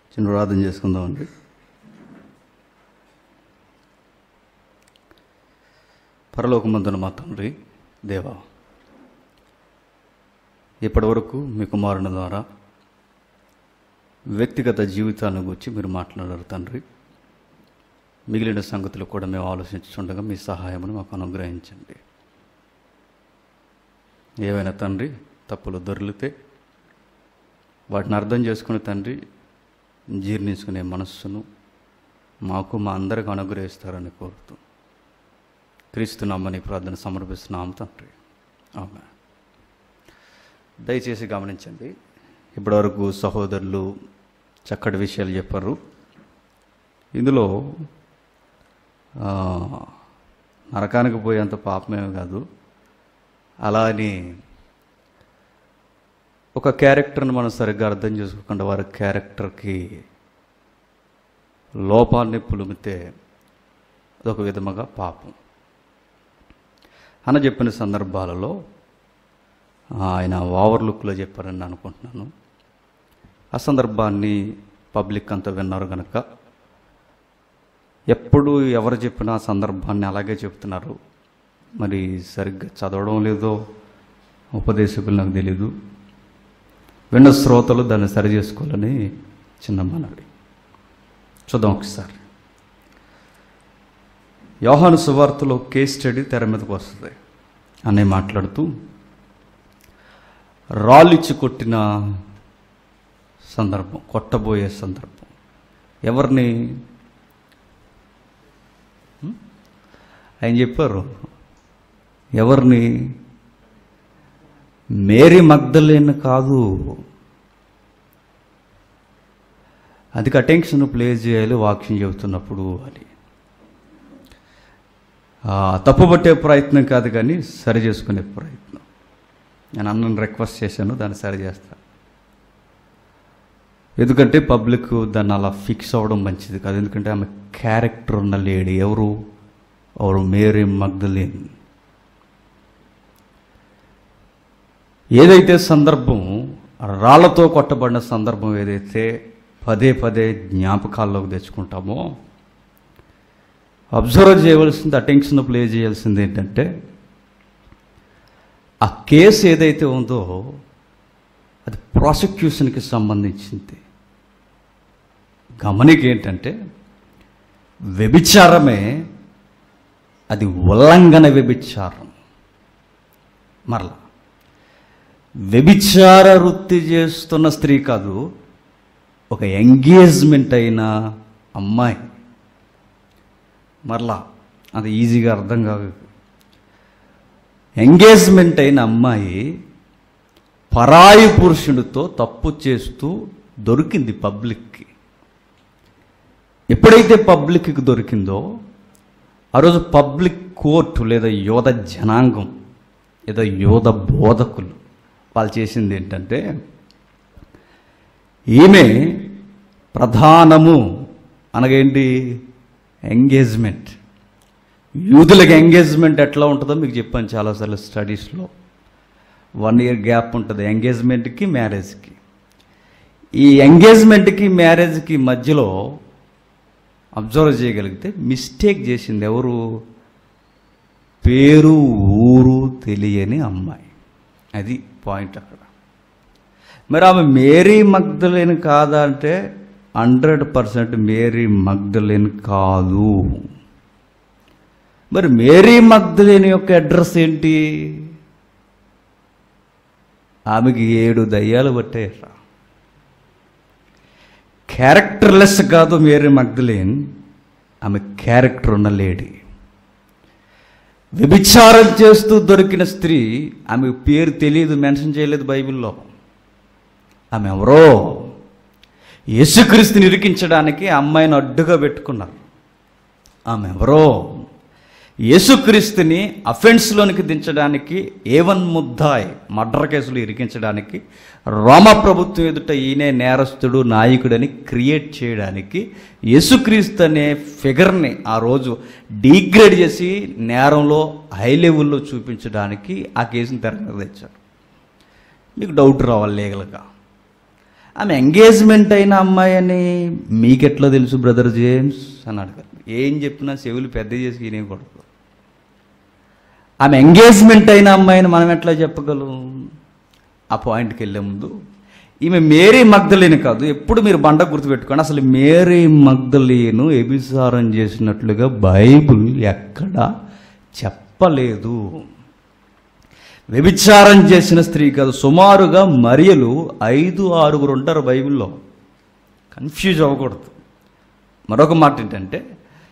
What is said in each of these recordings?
చిన్న ప్రార్థన చేసుకుందామండి పరలోకమందున మా తండ్రి దేవా ఇప్పటివరకు మీ కుమారుని ద్వారా వ్యక్తిగత జీవితాన్ని గురించి మీరు మాట్లాడారు తండ్రి మిగిలిన సంగతులు కూడా మేము ఆలోచించుండగా మీ సహాయమును మాకు అనుగ్రహించండి ఏవైనా తండ్రి తప్పులు దొరికితే వాటిని అర్థం చేసుకునే తండ్రి జీర్ణించుకునే మనస్సును మాకు మా అందరికి అనుగ్రహిస్తారని కోరుతూ క్రీస్తునామని ప్రార్థన సమర్పిస్తున్నాము తండ్రి ఆమె దయచేసి గమనించండి ఇప్పటివరకు సహోదరులు చక్కటి విషయాలు చెప్పారు ఇందులో ఆ, నరకానికి పోయేంత పాపమేమి కాదు అలా అని ఒక క్యారెక్టర్ని మనం సరిగ్గా అర్థం చేసుకోకుండా వారి క్యారెక్టర్కి లోపాన్ని పులిమితే అదొక విధముగా పాపం అని చెప్పిన సందర్భాలలో ఆయన ఓవర్ లుక్లో చెప్పారని నేను అనుకుంటున్నాను ఆ సందర్భాన్ని పబ్లిక్ అంతా విన్నారు కనుక ఎప్పుడు ఎవరు చెప్పినా ఆ సందర్భాన్ని అలాగే చెప్తున్నారు మరి సరిగ్గా చదవడం లేదో ఉపదేశకులు నాకు తెలీదు విన్న శ్రోతలు దాన్ని సరి చేసుకోవాలని చిన్న మనవి చూద్దాం ఒకసారి యోహాను సువార్తలో కేస్ స్టడీ తెర మీదకి వస్తుంది అనే మాట్లాడుతూ రాళ్ళిచ్చి కొట్టిన సందర్భం కొట్టబోయే సందర్భం ఎవరిని హ్మ్? ఆయన చెప్పారు ఎవరిని మేరీ మగ్ధలేని కాదు అది అటెన్షన్ ప్లే చేయాలి వాక్యం చెబుతున్నప్పుడు అని ఆ, తప్పుపట్టే ప్రయత్నం కాదు కానీ సరి చేసుకునే ప్రయత్నం నేను అన్నను రిక్వెస్ట్ చేశాను దాన్ని సరి చేస్తా ఎందుకంటే పబ్లిక్ దాన్ని అలా ఫిక్స్ అవ్వడం మంచిది కాదు ఎందుకంటే ఆమె క్యారెక్టర్ ఉన్న లేడీ ఎవరు ఎవరు మేరీ మగ్ధలేన్ ఏదైతే సందర్భం రాళ్లతో కొట్టబడిన సందర్భం ఏదైతే పదే పదే జ్ఞాపకాల్లోకి తెచ్చుకుంటామో అబ్జర్వ్ చేయవలసింది అటెన్షన్ ప్లే చేయాల్సింది ఏంటంటే ఆ కేసు ఏదైతే ఉందో అది ప్రాసిక్యూషన్కి సంబంధించింది గమనిక ఏంటంటే వ్యభిచారమే అది ఉల్లంఘన వ్యభిచారం మరలా వ్యభిచార వృత్తి చేస్తున్న స్త్రీ కాదు ఒక ఎంగేజ్మెంట్ అయిన అమ్మాయి మరలా అది ఈజీగా అర్థం కాదు ఎంగేజ్మెంట్ అయిన అమ్మాయి పరాయి పురుషునితో తప్పు చేస్తూ దొరికింది పబ్లిక్కి ఎప్పుడైతే పబ్లిక్కి దొరికిందో ఆ రోజు పబ్లిక్ కోర్టు లేదా యోధ జనాంగం లేదా యోధ బోధకులు వాళ్ళు చేసింది ఏంటంటే ఈమె ప్రధానము అనగేంటి ఎంగేజ్మెంట్ యూదులకు ఎంగేజ్మెంట్ ఎట్లా ఉంటుందో మీకు చెప్పాను చాలాసార్లు స్టడీస్లో వన్ ఇయర్ గ్యాప్ ఉంటుంది ఎంగేజ్మెంట్కి మ్యారేజ్కి ఈ ఎంగేజ్మెంట్కి మ్యారేజ్కి మధ్యలో అబ్జర్వ్ చేయగలిగితే మిస్టేక్ చేసింది ఎవరు పేరు ఊరు తెలియని అమ్మాయి అది పాయింట్ అక్కడ మరి ఆమె మేరీ మగ్ధలేని కాదా అంటే హండ్రెడ్ పర్సెంట్ మేరీ మగ్ధలేని కాదు మరి మేరీ మగ్ధలేని యొక్క అడ్రస్ ఏంటి ఆమెకి ఏడు దయ్యాలు పట్టాయట క్యారెక్టర్లెస్ కాదు మేరీ మగ్ధలేన్ ఆమె క్యారెక్టర్ ఉన్న లేడీ వ్యభిచారం చేస్తూ దొరికిన స్త్రీ ఆమె పేరు తెలియదు మెన్షన్ చేయలేదు బైబిల్లో ఆమె ఎవరో యేసుక్రీస్తుని ఇరికించడానికి ఆ అమ్మాయిని అడ్డుగా పెట్టుకున్నారు ఆమె ఎవరో యేసుక్రీస్తుని అఫెన్స్లోనికి దించడానికి ఏవన్ ముద్దాయ్ మర్డర్ కేసులు ఇరికించడానికి రోమ ప్రభుత్వం ఎదుట ఈయనే నేరస్తుడు నాయకుడని క్రియేట్ చేయడానికి యేసుక్రీస్తు అనే ఫిగర్ని ఆ రోజు డీగ్రేడ్ చేసి నేరంలో హై లెవెల్లో చూపించడానికి ఆ కేసుని తెర మీద తెచ్చారు మీకు డౌట్ రావాలి లీగల్గా ఆమె ఎంగేజ్మెంట్ అయిన అమ్మాయి అని మీకెట్లా తెలుసు బ్రదర్ జేమ్స్ అని అడగారు ఏం చెప్పినా చెవులు పెద్ద చేసి వినేయకూడదు ఆమె ఎంగేజ్మెంట్ అయిన అమ్మాయిని మనం ఎట్లా చెప్పగలం ఆ పాయింట్కి వెళ్ళే ముందు ఈమె మేరీ మగ్ధలేని కాదు ఎప్పుడు మీరు బండ గుర్తుపెట్టుకోండి అసలు మేరీ మగ్ధలేను ఎబిసారం చేసినట్లుగా బైబిల్ ఎక్కడా చెప్పలేదు వ్యభిచారం చేసిన స్త్రీ కాదు సుమారుగా మరియలు ఐదు ఆరుగురు ఉంటారు బైబిల్లో కన్ఫ్యూజ్ అవ్వకూడదు మరొక మాట ఏంటంటే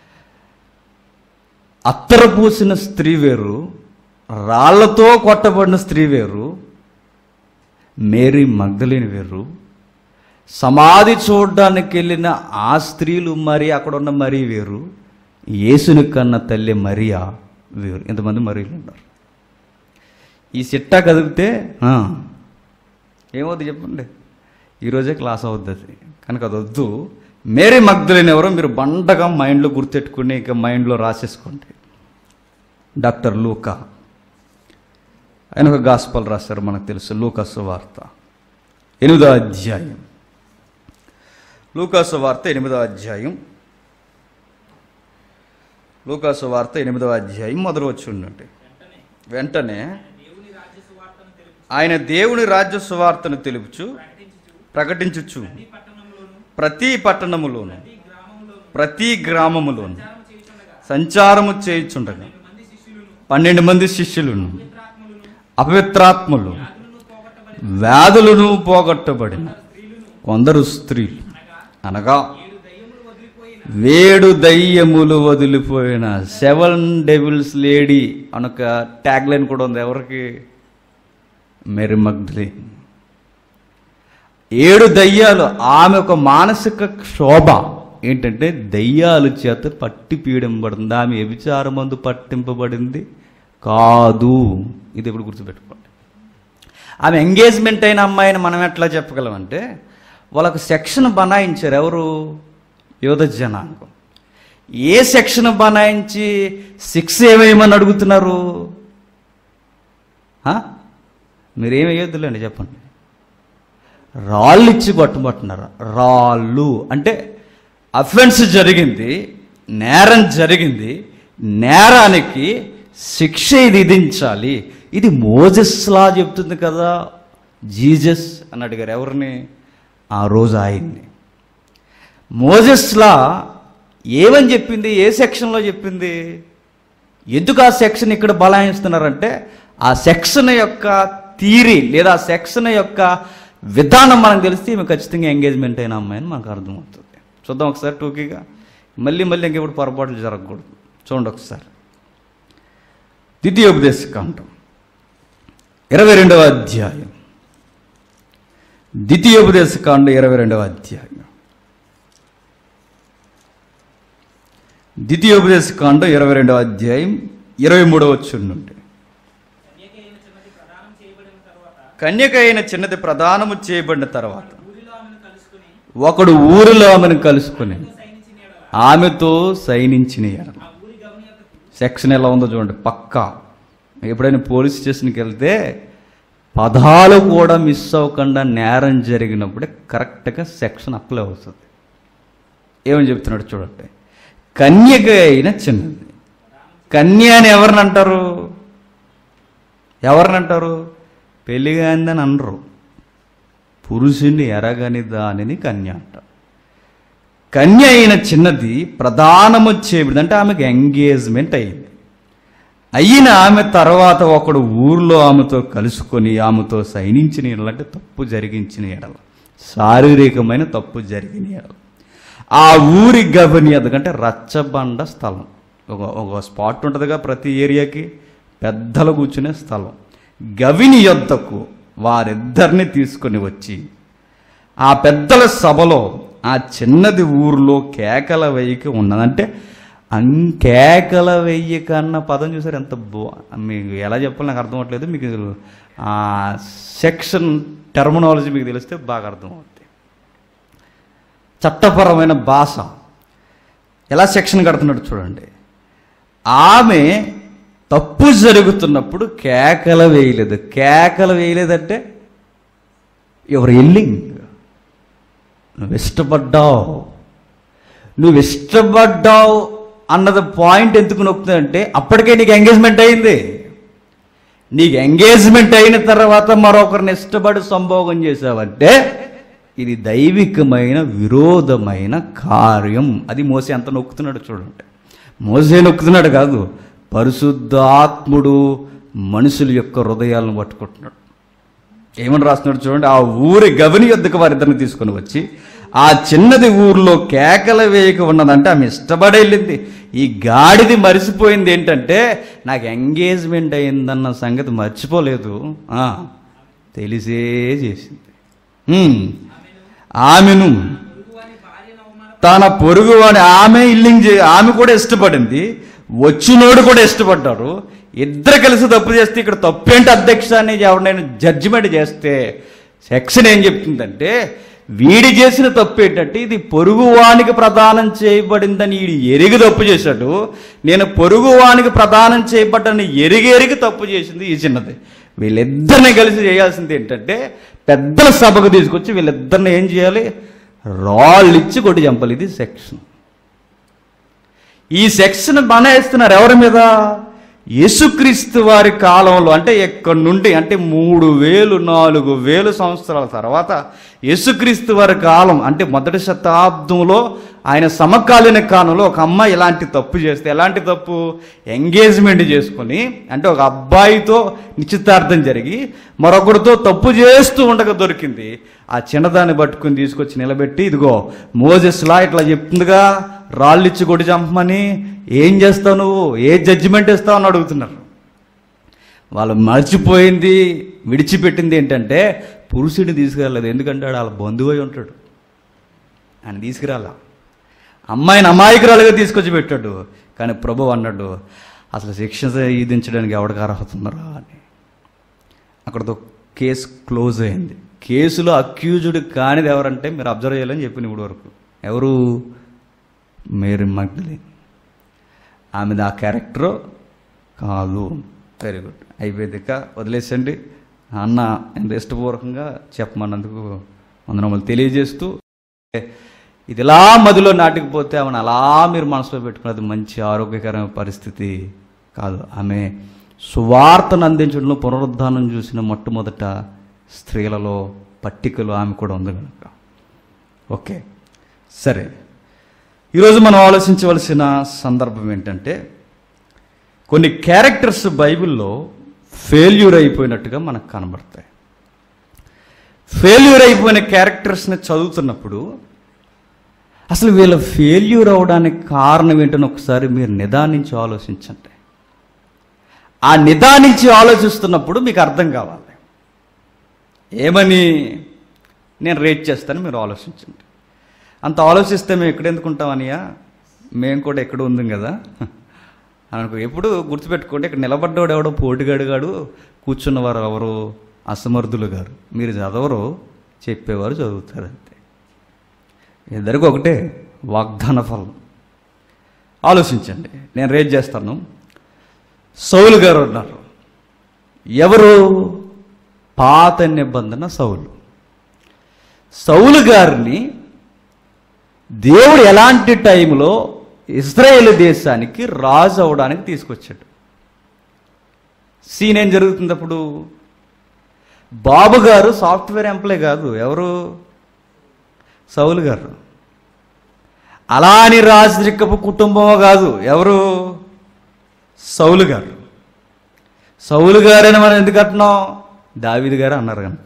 అత్తర పూసిన స్త్రీ వేరు రాళ్లతో కొట్టబడిన స్త్రీ వేరు మేరీ మగ్ధలేని వేరు సమాధి చూడడానికి వెళ్ళిన ఆ స్త్రీలు మరి అక్కడ ఉన్న మరీ వేరు యేసుని కన్న తల్లి మరియా వేరు ఇంతమంది మరీలు ఉన్నారు ఈ సిట్టా కదిలితే ఆ, ఏమవుద్ది చెప్పండి ఈరోజే క్లాస్ అవుద్ది అది కనుక అది వద్దు మేరీ మగ్ధులైన ఎవరో మీరు బండగా మైండ్లో గుర్తెట్టుకుని ఇక మైండ్లో రాసేసుకోండి డాక్టర్ లూకా ఆయన ఒక గాస్పల్ రాశారు మనకు తెలుసు లూకాసు వార్త ఎనిమిదో అధ్యాయం లూకాసు వార్త ఎనిమిదో అధ్యాయం లూకాసు వార్త ఎనిమిదో అధ్యాయం మొదలు వచ్చి ఉండండి వెంటనే ఆయన దేవుని రాజ్య సువార్తను తెలుపుచు ప్రకటించుచు ప్రతి పట్టణములోను ప్రతి గ్రామములోను సంచారము చేయుచుండగా పన్నెండు మంది శిష్యులను అపవిత్రాత్మలు వ్యాధులను పోగొట్టబడిన కొందరు స్త్రీలు అనగా వేడు దయ్యములు వదిలిపోయిన సెవెన్ డెవిల్స్ లేడీ అనొక ట్యాగ్ లైన్ కూడా ఉంది ఎవరికి మెరి మగ్ధలేన్ ఏడు దయ్యాలు ఆమె ఒక మానసిక క్షోభ ఏంటంటే దయ్యాల చేత పట్టి పీడింపబడింది ఆమె వ్యభిచారం మందు పట్టింపబడింది కాదు ఇది ఇప్పుడు గుర్తుపెట్టుకోండి ఆమె ఎంగేజ్మెంట్ అయిన అమ్మాయిని మనం ఎట్లా చెప్పగలమంటే వాళ్ళకు సెక్షన్ బనాయించారు ఎవరు యోధ జనాంగం ఏ సెక్షన్ బనాయించి శిక్ష ఏమేయమని అడుగుతున్నారు ఆ? మీరేం వేయొద్దులేండి చెప్పండి రాళ్ళు ఇచ్చి కొట్టమంటున్నారు రాళ్ళు అంటే అఫెన్స్ జరిగింది నేరం జరిగింది నేరానికి శిక్ష ఇది విధించాలి ఇది మోజెస్లా చెప్తుంది కదా జీజస్ అని అడిగారు ఎవరిని ఆ రోజు ఆయన్ని మోజెస్లా ఏమని చెప్పింది ఏ సెక్షన్లో చెప్పింది ఎందుకు ఆ సెక్షన్ ఇక్కడ బలాయిస్తున్నారంటే ఆ సెక్షన్ యొక్క థీరీ లేదా ఆ సెక్షన్ యొక్క విధానం మనకు తెలిస్తే ఈమె ఖచ్చితంగా ఎంగేజ్మెంట్ అయిన అమ్మాయిని మనకు అర్థమవుతుంది చూద్దాం ఒకసారి టూకీగా మళ్ళీ మళ్ళీ ఇంకెప్పుడు పొరపాట్లు జరగకూడదు చూడండి ఒకసారి ద్వితీయోపదేశ కాండం ఇరవై రెండవ అధ్యాయం ద్వితీయోపదేశ కాండం ఇరవై రెండవ అధ్యాయం ద్వితీయోపదేశ కాండం ఇరవై రెండవ అధ్యాయం ఇరవై మూడవ వచ్చి నుండి కన్యక అయిన చిన్నది ప్రధానము చేయబడిన తర్వాత ఒకడు ఊరిలో ఆమెను కలుసుకుని ఆమెతో సైనించిన ఎడల సెక్షన్ ఎలా ఉందో చూడండి పక్కా ఎప్పుడైనా పోలీస్ స్టేషన్కి వెళ్తే పదాలు కూడా మిస్ అవ్వకుండా నేరం జరిగినప్పుడే కరెక్ట్గా సెక్షన్ అప్లై అవుతుంది ఏమని చెప్తున్నాడు చూడండి కన్యక అయిన చిన్నది కన్య అని ఎవరిని అంటారు ఎవరిని అంటారు పెళ్ళిగాందని అనరు పురుషుని ఎరగని దానిని కన్య అంటారు కన్య అయిన చిన్నది ప్రధానము చేయబడింది అంటే ఆమెకు ఎంగేజ్మెంట్ అయింది అయిన ఆమె తర్వాత ఒకడు ఊర్లో ఆమెతో కలుసుకొని ఆమెతో సైనించిన ఎడల అంటే తప్పు జరిగించిన ఎడల శారీరకమైన తప్పు జరిగిన ఎడల ఆ ఊరి గవని ఎందుకంటే రచ్చబండ స్థలం ఒక ఒక స్పాట్ ఉంటుందిగా ప్రతి ఏరియాకి పెద్దలు కూర్చునే స్థలం గవిని యొద్దకు వారిద్దరిని తీసుకొని వచ్చి ఆ పెద్దల సభలో ఆ చిన్నది ఊరిలో కేకల వెయ్యిక ఉన్నదంటే అన్ కేకల వెయ్యి కన్న పదం చూసారు ఎంత బో మీకు ఎలా చెప్పాలి నాకు అర్థం అవ్వట్లేదు మీకు ఆ సెక్షన్ టెర్మినాలజీ మీకు తెలిస్తే బాగా అర్థమవుతుంది చట్టపరమైన భాష ఎలా సెక్షన్ కడుతున్నాడు చూడండి ఆమె తప్పు జరుగుతున్నప్పుడు కేకలు వేయలేదు కేకలు వేయలేదంటే ఎవరు ఎల్లింగ్ నువ్వు ఇష్టపడ్డావు నువ్వు ఇష్టపడ్డావు అన్నది పాయింట్ ఎందుకు నొక్కుతుందంటే అప్పటికే నీకు ఎంగేజ్మెంట్ అయింది నీకు ఎంగేజ్మెంట్ అయిన తర్వాత మరొకరిని ఇష్టపడి సంభోగం చేసావంటే ఇది దైవికమైన విరోధమైన కార్యం అది మోసే ఎంత నొక్కుతున్నాడు చూడండి మోసే నొక్కుతున్నాడు కాదు పరిశుద్ధాత్ముడు మనుషుల యొక్క హృదయాలను పట్టుకుంటున్నాడు ఏమని రాస్తున్నాడు చూడండి ఆ ఊరి గవని యొద్దకు వారిద్దరిని తీసుకొని వచ్చి ఆ చిన్నది ఊర్లో కేకలు వేయక ఉన్నదంటే ఆమె ఇష్టపడి వెళ్ళింది ఈ గాడిది మరిసిపోయింది ఏంటంటే నాకు ఎంగేజ్మెంట్ అయిందన్న సంగతి మర్చిపోలేదు ఆ, తెలిసే చేసింది హ్మ్. ఆమెను తన పొరుగు వాడి ఆమె ఇల్లింగ్ చే ఆమె కూడా ఇష్టపడింది వచ్చినోడు కూడా ఇష్టపడ్డారు ఇద్దరు కలిసి తప్పు చేస్తే ఇక్కడ తప్పు ఏంటి అధ్యక్ష అని ఎవరినైనా జడ్జిమెంట్ చేస్తే సెక్షన్ ఏం చెప్తుందంటే వీడి చేసిన తప్పు ఏంటంటే ఇది పొరుగువానికి ప్రదానం చేయబడిందని వీడు ఎరిగి తప్పు చేశాడు నేను పొరుగువానికి ప్రదానం చేయబడ్డని ఎరిగి ఎరిగి తప్పు చేసింది ఈ చిన్నది వీళ్ళిద్దరిని కలిసి చేయాల్సింది ఏంటంటే పెద్దల సభకు తీసుకొచ్చి వీళ్ళిద్దరిని ఏం చేయాలి రాళ్ళు ఇచ్చి కొట్టి చంపాలి ఇది సెక్షన్ ఈ సెక్షన్ బనేస్తున్నారు ఎవరి మీద యేసుక్రీస్తు వారి కాలంలో అంటే ఎక్కడి నుండి అంటే మూడు వేలు నాలుగు వేలు సంవత్సరాల తర్వాత యేసుక్రీస్తు వారి కాలం అంటే మొదటి శతాబ్దంలో ఆయన సమకాలీన కాలంలో ఒక అమ్మాయి ఇలాంటి తప్పు చేస్తే ఎలాంటి తప్పు ఎంగేజ్మెంట్ చేసుకొని అంటే ఒక అబ్బాయితో నిశ్చితార్థం జరిగి మరొకరితో తప్పు చేస్తూ ఉండగా దొరికింది ఆ చిన్నదాన్ని పట్టుకుని తీసుకొచ్చి నిలబెట్టి ఇదిగో మోజెస్లా ఇట్లా చెప్తుందిగా రాళ్ళు ఇచ్చి కొట్టి చంపమని ఏం చేస్తావు నువ్వు ఏ జడ్జిమెంట్ ఇస్తావు అని అడుగుతున్నారు వాళ్ళు మర్చిపోయింది విడిచిపెట్టింది ఏంటంటే పురుషుడిని తీసుకురాలేదు ఎందుకంటే వాడు వాళ్ళ బంధువు అయి ఉంటాడు ఆయన తీసుకురాలా అమ్మాయిని అమాయకురాలుగా తీసుకొచ్చి పెట్టాడు కానీ ప్రభు అన్నాడు అసలు శిక్ష విధించడానికి ఎవరికి అర్హత ఉందరా అని అక్కడతో కేసు క్లోజ్ అయింది కేసులో అక్యూజ్డ్ కానిది ఎవరంటే మీరు అబ్జర్వ్ చేయాలని చెప్పిన ఇప్పుడు వరకు ఎవరు మేరీ మగ్ధలి ఆమెది ఆ క్యారెక్టర్ కాదు వెరీ గుడ్ అయిపోయింది ఇక వదిలేసండి అన్న ఎంత ఇష్టపూర్వకంగా చెప్పమన్నందుకు వందనములు తెలియజేస్తూ ఇది ఇలా మదిలో నాటుకుపోతే ఆమెను అలా మీరు మనసులో పెట్టుకున్నది మంచి ఆరోగ్యకరమైన పరిస్థితి కాదు ఆమె సువార్తను అందించడంలో పునరుద్ధానం చూసిన మొట్టమొదట స్త్రీలలో పట్టికలు ఆమె కూడా ఉంది కనుక ఓకే సరే ఈరోజు మనం ఆలోచించవలసిన సందర్భం ఏంటంటే కొన్ని క్యారెక్టర్స్ బైబిల్లో ఫెయిల్యూర్ అయిపోయినట్టుగా మనకు కనబడతాయి ఫెయిల్యూర్ అయిపోయిన క్యారెక్టర్స్ని చదువుతున్నప్పుడు అసలు వీళ్ళ ఫెయిల్యూర్ అవడానికి కారణం ఏంటని ఒకసారి మీరు నిదానించి ఆలోచించండి ఆ నిదానించి ఆలోచిస్తున్నప్పుడు మీకు అర్థం కావాలి ఏమని నేను రేట్ చేస్తాను మీరు ఆలోచించండి అంత ఆలోచిస్తే మేము ఎక్కడ ఎందుకుంటామనియా మేము కూడా ఎక్కడ ఉంది కదా అనుకో ఎప్పుడు గుర్తుపెట్టుకోండి ఇక్కడ నిలబడ్డవాడు ఎవడో పోటుగాడుగాడు కూర్చున్నవారు ఎవరు అసమర్థులు గారు మీరు చదవరు చెప్పేవారు చదువుతారు అంతే ఇద్దరికి ఒకటే వాగ్దాన ఫలం ఆలోచించండి నేను రేట్ చేస్తాను సౌలు గారు ఉన్నారు ఎవరు పాత నిబంధన సౌలు సౌలు గారిని దేవుడు ఎలాంటి టైంలో ఇజ్రాయేల్ దేశానికి రాజు అవడానికి తీసుకొచ్చాడు సీన్ ఏం జరుగుతుంది అప్పుడు బాబు గారు సాఫ్ట్వేర్ ఎంప్లాయ్ కాదు ఎవరు సౌలు గారు అలా అని రాజరికపు కుటుంబం కాదు ఎవరు సౌలు గారు సౌలు గారని మనం ఎందుకు అంటున్నాం దావిది గారు అన్నారు కనుక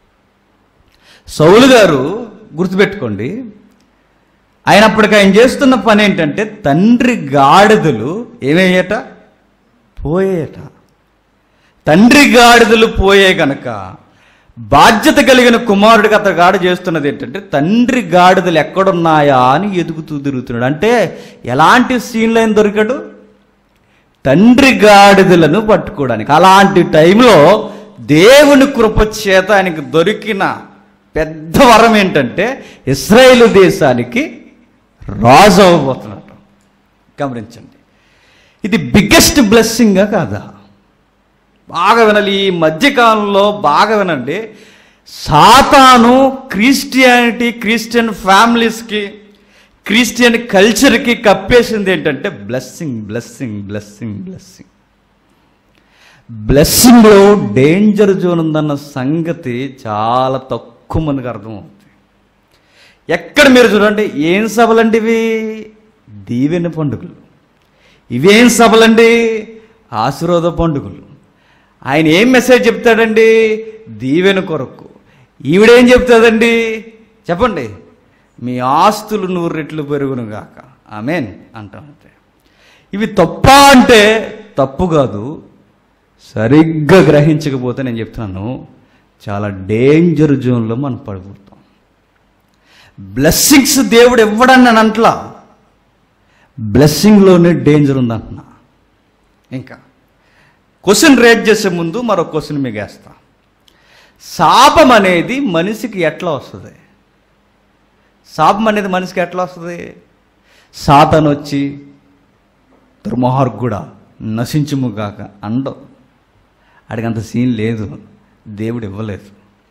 సౌలు గారు గుర్తుపెట్టుకోండి అయినప్పటికీ ఆయన చేస్తున్న పని ఏంటంటే తండ్రి గాడిదలు ఏమయ్యేట పోయేట తండ్రి గాడిదలు పోయే గనక బాధ్యత కలిగిన కుమారుడికి అతను గాడి చేస్తున్నది ఏంటంటే తండ్రి గాడిదలు ఎక్కడున్నాయా అని ఎదుగుతూ తిరుగుతున్నాడు అంటే ఎలాంటి సీన్లు ఆయన దొరికాడు తండ్రి గాడిదలను పట్టుకోవడానికి అలాంటి టైంలో దేవుని కృప చేత ఆయనకు దొరికిన పెద్ద వరం ఏంటంటే ఇస్రాయేల్ దేశానికి రాజు అవ్వబోతున్నాడు గమనించండి ఇది బిగ్గెస్ట్ బ్లెస్సింగా కాదా బాగా వినాలి ఈ మధ్యకాలంలో బాగా వినండి సాతాను క్రిస్టియానిటీ క్రిస్టియన్ ఫ్యామిలీస్కి క్రిస్టియన్ కల్చర్కి కప్పేసింది ఏంటంటే బ్లెస్సింగ్ బ్లెస్సింగ్ బ్లెస్సింగ్ బ్లెస్సింగ్ బ్లెస్సింగ్లో డేంజర్ జోన్ ఉందన్న సంగతి చాలా తక్కువ మందికి అర్థమవుతుంది ఎక్కడ మీరు చూడండి ఏం సభలండి ఇవి దీవెన పండుగలు ఇవేం సభలండి ఆశీర్వాద పండుగలు ఆయన ఏం మెసేజ్ చెప్తాడండి దీవెన కొరకు ఈవిడేం చెప్తాదండి చెప్పండి మీ ఆస్తులు నూరు రెట్లు పెరుగును గాక ఆమెన్ అంటామంతే ఇవి తప్ప అంటే తప్పు కాదు సరిగ్గా గ్రహించకపోతే నేను చెప్తున్నాను చాలా డేంజర్ జోన్లో మనం పడిపోతాం బ్లెస్సింగ్స్ దేవుడు ఇవ్వడని నేను అంటలా బ్లెస్సింగ్లోనే డేంజర్ ఉందంటున్నా ఇంకా క్వశ్చన్ రేట్ చేసే ముందు మరో క్వశ్చన్ మీకు వేస్తా శాపం అనేది మనిషికి ఎట్లా వస్తుంది శాపం అనేది మనిషికి ఎట్లా వస్తుంది సాతను వచ్చి దుర్మోహర్గుడా నశించుముగాక అండం అడిగంత సీన్ లేదు దేవుడు ఇవ్వలేదు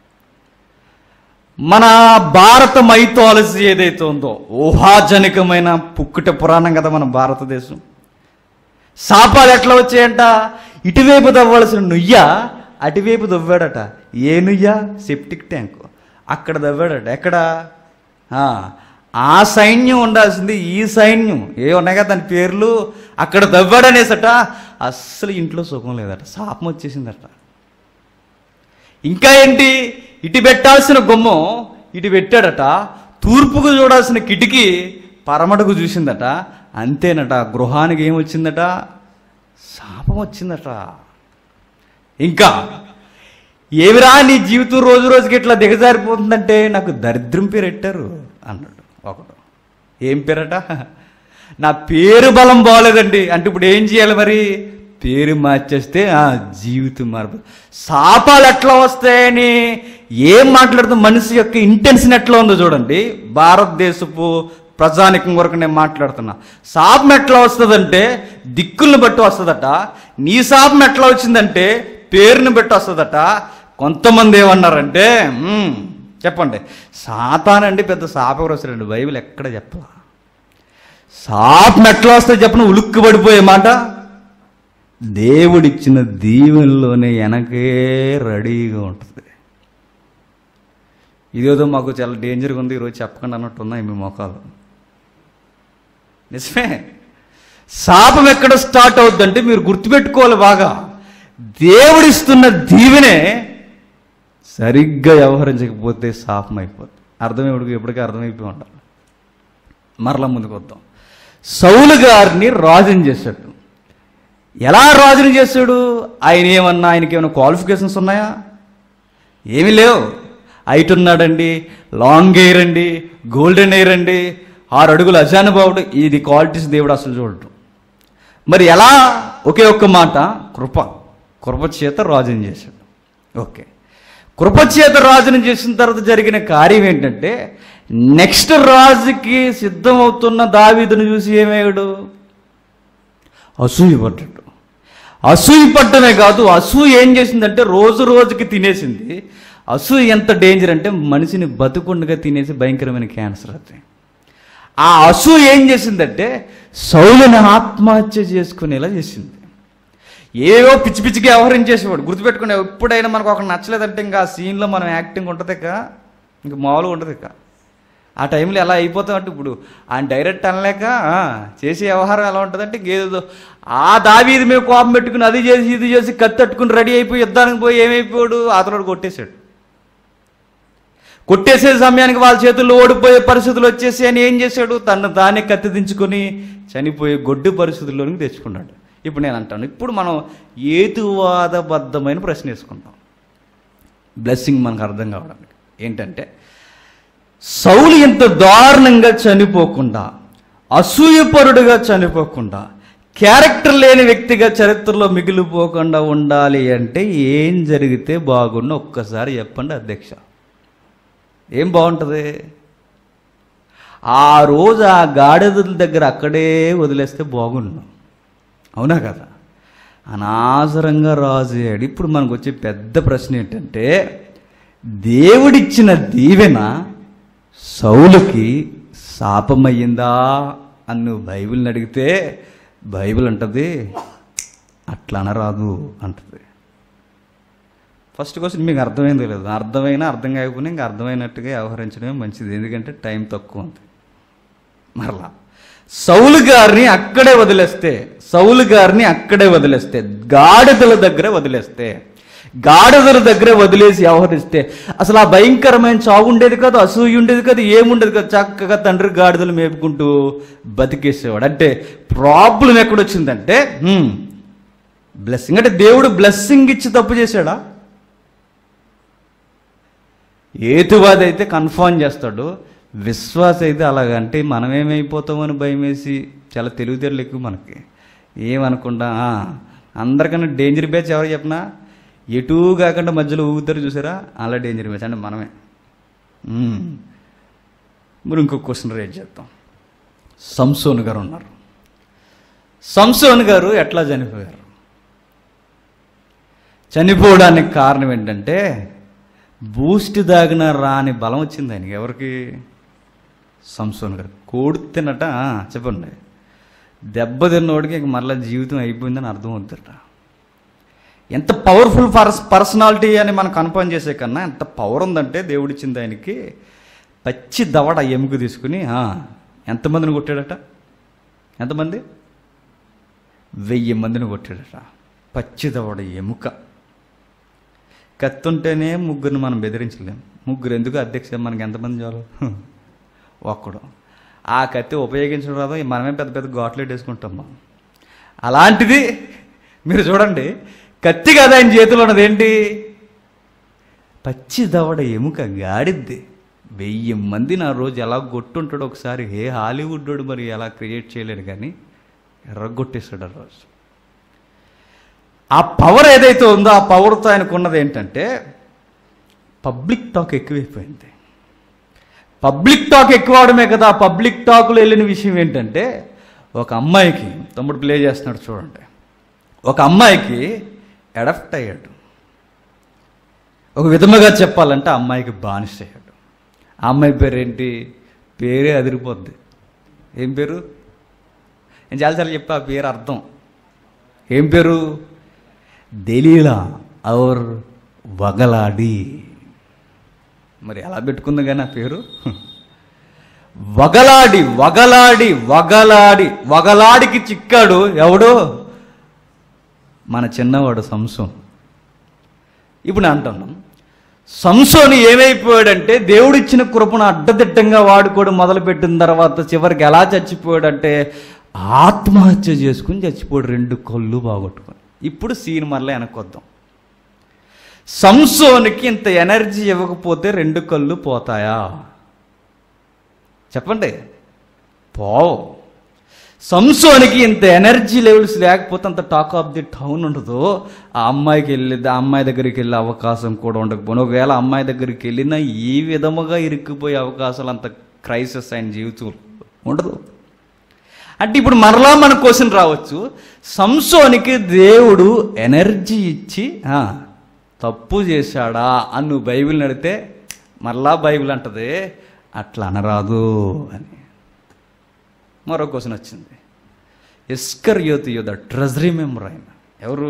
మన భారత మైథాలజీ ఏదైతే ఉందో ఊహాజనికమైన పుక్కుట పురాణం కదా మన భారతదేశం శాపాలు ఎట్లా వచ్చాయంట ఇటువైపు దవ్వాల్సిన నుయ్య అటువైపు దవ్వాడట ఏ నుయ్య సెప్టిక్ ట్యాంక్ అక్కడ దవ్వాడట ఎక్కడ ఆ, ఆ సైన్యం ఉండాల్సింది ఈ సైన్యం ఏ ఉన్నాయి కదా దాని పేర్లు అక్కడ దవ్వాడనేసట అస్సలు ఇంట్లో సుఖం లేదట శాపం వచ్చేసిందట ఇంకా ఏంటి ఇటు పెట్టాల్సిన గుమ్మం ఇటు పెట్టాడట తూర్పుకు చూడాల్సిన కిటికీ పరమటకు చూసిందట అంతేనట గృహానికి ఏమొచ్చిందట శాపం వచ్చిందట ఇంకా ఏమిరా నీ జీవితం రోజు రోజుకి ఇట్లా దిగజారిపోతుందంటే నాకు దరిద్రం పేరు పెట్టారు అన్నాడు ఒకడు ఏం పేరట నా పేరు బలం బాగోలేదండి అంటే ఇప్పుడు ఏం చేయాలి మరి పేరు మార్చేస్తే ఆ జీవితం మార్పు శాపాలు ఎట్లా వస్తాయని ఏం మాట్లాడుతూ మనిషి యొక్క ఇంటెన్షన్ ఎట్లా ఉందో చూడండి భారతదేశపు ప్రజానికం వరకు నేను మాట్లాడుతున్నా శాపం ఎట్లా వస్తుందంటే దిక్కుల్ని బట్టి వస్తుందట నీ శాపం ఎట్లా వచ్చిందంటే పేరుని బట్టి వస్తుందట కొంతమంది ఏమన్నారంటే "మ్మ్, చెప్పండి సాతానండి పెద్ద శాపం వస్తాడండి బైబిల్ ఎక్కడ చెప్పలా శాపం ఎట్లా వస్తే చెప్పను ఉలుక్కు పడిపోయే మాట దేవుడిచ్చిన దీవెనలోనే వెనకే రెడీగా ఉంటుంది ఇదేదో మాకు చాలా డేంజర్గా ఉంది ఈరోజు చెప్పకుండా అన్నట్టు ఉన్నాయి మీ మొఖాలు నిజమే శాపం ఎక్కడ స్టార్ట్ అవుద్దంటే మీరు గుర్తుపెట్టుకోవాలి బాగా దేవుడిస్తున్న దీవెనే సరిగ్గా వ్యవహరించకపోతే శాపం అయిపోద్ది అర్థమేవుడికి ఎప్పటికీ అర్థమైపోయి ఉండాలి మరలా ముందుకు వద్దాం సౌలు గారిని రాజుని చేశాడు ఎలా రాజుని చేశాడు ఆయన ఏమన్నా ఆయనకి ఏమైనా క్వాలిఫికేషన్స్ ఉన్నాయా ఏమీ లేవు హైట్ ఉన్నాడండి లాంగ్ హెయిర్ అండి గోల్డెన్ హెయిర్ అండి ఆరు అడుగులు అజానుభావుడు ఇది క్వాలిటీస్ దేవుడు అసలు చూడడు మరి ఎలా ఒకే ఒక్క మాట కృప కృప చేత రాజుని చేశాడు ఓకే కృప చేత రాజుని చేసిన తర్వాత జరిగిన కార్యం ఏంటంటే నెక్స్ట్ రాజుకి సిద్ధమవుతున్న దావీదును చూసి ఏమయ్యాడు అసూయ పడ్డాడు అసూయ పడ్డమే కాదు అసూయ ఏం చేసిందంటే రోజు రోజుకి తినేసింది అసూయ ఎంత డేంజర్ అంటే మనిషిని బతుకుండగా తినేసి భయంకరమైన క్యాన్సర్ అది ఆ అసూయ ఏం చేసిందంటే సౌలుని ఆత్మహత్య చేసుకునేలా చేసింది ఏవో పిచ్చి పిచ్చిగా వ్యవహరించేసేవాడు గుర్తుపెట్టుకునే ఎప్పుడైనా మనకు ఒక నచ్చలేదంటే ఇంకా ఆ సీన్లో మనం యాక్టింగ్ ఉంటుంది ఇక ఇంక మామూలుగా ఉంటుంది ఇక ఆ టైంలో ఎలా అయిపోతామంటే ఇప్పుడు ఆయన డైరెక్ట్ అనలేక ఆ, చేసే వ్యవహారం ఎలా ఉంటుందంటే ఇంకేదో ఆ దావీది మీద కోపం పెట్టుకుని అది చేసి ఇది చేసి కత్తి తట్టుకుని రెడీ అయిపోయి యుద్ధానికి పోయి ఏమైపోయాడు అతను కొట్టేశాడు కొట్టేసే సమయానికి వాళ్ళ చేతుల్లో ఓడిపోయే పరిస్థితులు వచ్చేసి ఆయన ఏం చేశాడు తను తానే కత్తి దించుకొని చనిపోయే గొడ్డు పరిస్థితుల్లోనికి తెచ్చుకున్నాడు ఇప్పుడు నేను అంటాను ఇప్పుడు మనం ఏతువాదబద్ధమైన ప్రశ్న వేసుకుంటాం బ్లెస్సింగ్ మనకు అర్థం కావడానికి ఏంటంటే సౌలు ఇంత దారుణంగా చనిపోకుండా అసూయపరుడుగా చనిపోకుండా క్యారెక్టర్ లేని వ్యక్తిగా చరిత్రలో మిగిలిపోకుండా ఉండాలి అంటే ఏం జరిగితే బాగుండు ఒక్కసారి చెప్పండి అధ్యక్ష ఏం బాగుంటుంది ఆ రోజు ఆ గాడిదల దగ్గర అక్కడే వదిలేస్తే బాగుండు అవునా కదా అనవసరంగా రాజు అయ్యాడు ఇప్పుడు మనకు వచ్చే పెద్ద ప్రశ్న ఏంటంటే దేవుడిచ్చిన దీవెన సౌలుకి శాపమయ్యిందా అని నువ్వు బైబిల్ని అడిగితే బైబిల్ అంటది అట్లా అనరాదు అంటది ఫస్ట్ క్వశ్చన్ మీకు అర్థమైంది లేదు అర్థమైనా అర్థం కాకపోయినా ఇంకా అర్థమైనట్టుగా వ్యవహరించడమే మంచిది ఎందుకంటే టైం తక్కువ ఉంది మరలా సౌలు గారిని అక్కడే వదిలేస్తే సౌలు గారిని అక్కడే వదిలేస్తే గాడిదల దగ్గరే వదిలేస్తే గాడిదల దగ్గరే వదిలేసి వ్యవహరిస్తే అసలు ఆ భయంకరమైన చావు ఉండేది కాదు అసూయ ఉండేది కాదు ఏముండేది కాదు చక్కగా తండ్రి గాడిదలు మేపుకుంటూ బతికేసేవాడు అంటే ప్రాబ్లం ఎక్కడొచ్చిందంటే బ్లెస్సింగ్ అంటే దేవుడు బ్లెస్సింగ్ ఇచ్చి తప్పు చేశాడా ఏతువాది అయితే కన్ఫర్మ్ చేస్తాడు విశ్వాస అయితే అలాగంటే మనం ఏమైపోతామని భయం వేసి చాలా తెలివితేటలు ఎక్కువ మనకి ఏమనకుండా ఆ, అందరికన్నా డేంజర్ బ్యాచ్ ఎవరు చెప్పినా ఎటూ కాకుండా మధ్యలో ఊగుతారు చూసారా అలా డేంజర్ బ్యాచ్ అంటే మనమే మ్మ్. మరి ఇంకొక క్వశ్చన్ రేట్ చేద్దాం సంసోన్ గారు ఉన్నారు సంసోన్ గారు ఎట్లా చనిపోయారు చనిపోవడానికి కారణం ఏంటంటే బూస్ట్ దాగిన రాని బలం వచ్చింది ఆయనకి ఎవరికి సంసోన్ గారు కోడి తినట ఆ, చెప్పండి దెబ్బ తిన్నోడికి ఇంక మరలా జీవితం అయిపోయిందని అర్థం అవుతుందట ఎంత పవర్ఫుల్ పర్స్ పర్సనాలిటీ అని మనం కన్ఫర్మ్ చేసే కన్నా ఎంత పవర్ ఉందంటే దేవుడిచ్చింది ఆయనకి పచ్చి దవడ ఎముక తీసుకుని ఆ, ఎంతమందిని కొట్టాడట ఎంతమంది వెయ్యి మందిని కొట్టాడట పచ్చి దవడ ఎముక కత్తి ఉంటేనే ముగ్గురిని మనం బెదిరించలేం ముగ్గురు ఎందుకు అధ్యక్ష మనకి ఎంతమంది చాలు ఒక్కడు ఆ కత్తి ఉపయోగించడం రాదు మనమే పెద్ద పెద్ద ఘాట్లు వేసుకుంటాం మనం అలాంటిది మీరు చూడండి కత్తి కదా ఆయన చేతిలో ఉన్నది ఏంటి పచ్చి దవడ ఎముక గాడిద్ది వెయ్యి మంది నా రోజు ఎలా కొట్టుంటాడో ఒకసారి ఏ హాలీవుడ్ వాడు మరి ఎలా క్రియేట్ చేయలేడు కానీ ఎర్రగొట్టేస్తాడు ఆ రోజు ఆ పవర్ ఏదైతే ఉందో ఆ పవర్తో ఆయనకు ఉన్నది ఏంటంటే పబ్లిక్ టాక్ ఎక్కువైపోయింది పబ్లిక్ టాక్ ఎక్కువ అవడమే కదా ఆ పబ్లిక్ టాక్లో వెళ్ళిన విషయం ఏంటంటే ఒక అమ్మాయికి తమ్ముడు ప్లే చేస్తున్నాడు చూడండి ఒక అమ్మాయికి అడాప్ట్ అయ్యాడు ఒక విధముగా చెప్పాలంటే ఆ అమ్మాయికి బానిస అయ్యాడు ఆ అమ్మాయి పేరు ఏంటి పేరే అదిరిపోద్ది ఏం పేరు నేను చాలాసార్లు చెప్పా ఆ పేరు అర్థం ఏం పేరు దలీలా ఔర్ వగలాడి మరి ఎలా పెట్టుకుంది కానీ ఆ పేరు వగలాడి వగలాడి వగలాడి వగలాడికి చిక్కాడు ఎవడు మన చిన్నవాడు సంసం ఇప్పుడు నేను అంటున్నాం సంసోని ఏమైపోయాడంటే దేవుడిచ్చిన కృపను అడ్డదిడ్డంగా వాడుకోవడం మొదలుపెట్టిన తర్వాత చివరికి ఎలా చచ్చిపోయాడంటే ఆత్మహత్య చేసుకుని చచ్చిపోయాడు రెండు కళ్ళు బాగొట్టుకొని ఇప్పుడు సీన్ మరలా వెనకొద్దాం సంసోనికి ఇంత ఎనర్జీ ఇవ్వకపోతే రెండు కళ్ళు పోతాయా చెప్పండి పోవు సంసోనికి ఇంత ఎనర్జీ లెవెల్స్ లేకపోతే అంత టాక్ ఆఫ్ ది టౌన్ ఉండదు ఆ అమ్మాయికి వెళ్ళి ఆ అమ్మాయి దగ్గరికి వెళ్ళే అవకాశం కూడా ఉండకపోయినా ఒకవేళ అమ్మాయి దగ్గరికి వెళ్ళినా ఈ విధముగా ఇరుక్కుపోయే అవకాశాలు అంత క్రైసిస్ ఆయన జీవితంలో ఉండదు అంటే ఇప్పుడు మరలా మన క్వశ్చన్ రావచ్చు సంసోనికి దేవుడు ఎనర్జీ ఇచ్చి ఆ, తప్పు చేశాడా అని నువ్వు బైబిల్ నడితే మరలా బైబిల్ అంటది అట్లా అనరాదు అని మరో క్వశ్చన్ వచ్చింది ఎస్కర్ యోత్ యోధ ట్రెజరీ మెంబర్ ఆయన ఎవరు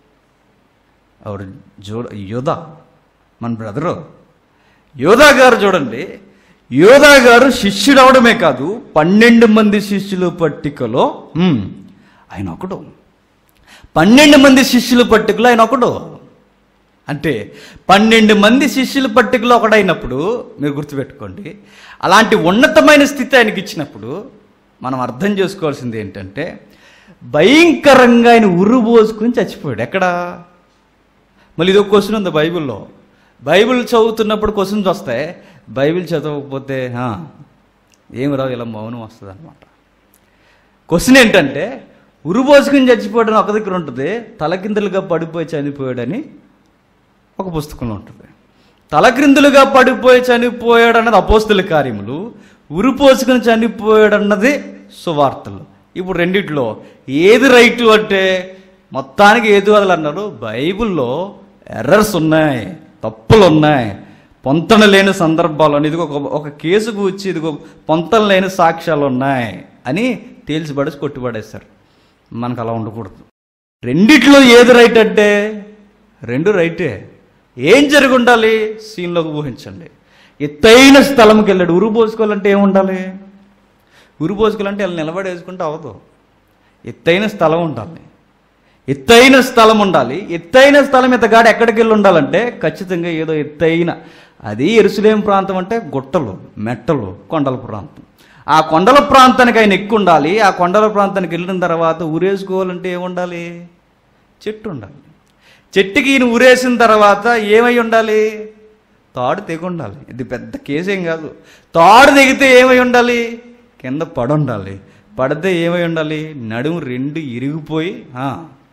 ఎవరు జో యోధా మన బ్రదరు యోధా గారు చూడండి యోధా గారు శిష్యుడు అవడమే కాదు పన్నెండు మంది శిష్యుల పట్టికలో హ్మ్, ఆయన ఒకడు పన్నెండు మంది శిష్యుల పట్టికలో ఆయన ఒకడు అంటే పన్నెండు మంది శిష్యుల పట్టికలో ఒకడైనప్పుడు మీరు గుర్తుపెట్టుకోండి అలాంటి ఉన్నతమైన స్థితి ఆయనకి ఇచ్చినప్పుడు మనం అర్థం చేసుకోవాల్సింది ఏంటంటే భయంకరంగా ఆయన ఉర్రు పోసుకుని చచ్చిపోయాడు ఎక్కడ మళ్ళీ ఇది ఒక క్వశ్చన్ ఉంది బైబిల్లో బైబిల్ చదువుతున్నప్పుడు క్వశ్చన్స్ వస్తాయి బైబిల్ చదవకపోతే ఆ, ఏమి రావు ఇలా మౌనం వస్తుంది అనమాట క్వశ్చన్ ఏంటంటే ఉరుబోసుకుని చచ్చిపోవడం ఒక దగ్గర ఉంటుంది తలకిందులుగా పడిపోయి చనిపోయాడని ఒక పుస్తకంలో ఉంటుంది తలక్రిందులుగా పడిపోయి చనిపోయాడు అన్నది అపోస్తుల కార్యములు ఉరిపోసుకుని చనిపోయాడు అన్నది సువార్తలు ఇప్పుడు రెండిట్లో ఏది రైటు అంటే మొత్తానికి ఏది వదలు అన్నారు బైబిల్లో ఎర్రర్స్ ఉన్నాయి తప్పులు ఉన్నాయి పొంతన లేని సందర్భాలు అని ఇదిగో ఒక ఒక కేసుకు వచ్చి ఇదిగో పొంతన లేని సాక్ష్యాలు ఉన్నాయి అని తేల్చిపడేసి కొట్టిపడేస్తారు మనకు అలా ఉండకూడదు రెండిట్లో ఏది రైట్ అంటే రెండు రైటే ఏం జరిగి ఉండాలి సీన్లోకి ఊహించండి ఎత్తైన స్థలంకి వెళ్ళాడు ఉరు పోసుకోవాలంటే ఏముండాలి ఉరు పోసుకోవాలంటే వాళ్ళు నిలబడి వేసుకుంటే అవ్వదు ఎత్తైన స్థలం ఉండాలి ఎత్తైన స్థలం ఉండాలి ఎత్తైన స్థలం ఇతగాడు ఎక్కడికి వెళ్ళి ఉండాలంటే ఖచ్చితంగా ఏదో ఎత్తైన అది ఎరుసలేం ప్రాంతం అంటే గుట్టలు మెట్టలు కొండల ప్రాంతం ఆ కొండల ప్రాంతానికి ఆయన ఎక్కువ ఉండాలి ఆ కొండల ప్రాంతానికి వెళ్ళిన తర్వాత ఊరేసుకోవాలంటే ఏముండాలి చెట్టు ఉండాలి చెట్టుకి ఈయన ఊరేసిన తర్వాత ఏమై ఉండాలి తాడు తెగి ఉండాలి ఇది పెద్ద కేసేం కాదు తాడు తెగితే ఏమై ఉండాలి కింద పడి ఉండాలి పడితే ఏమై ఉండాలి నడుము రెండు ఇరిగిపోయి ఆ,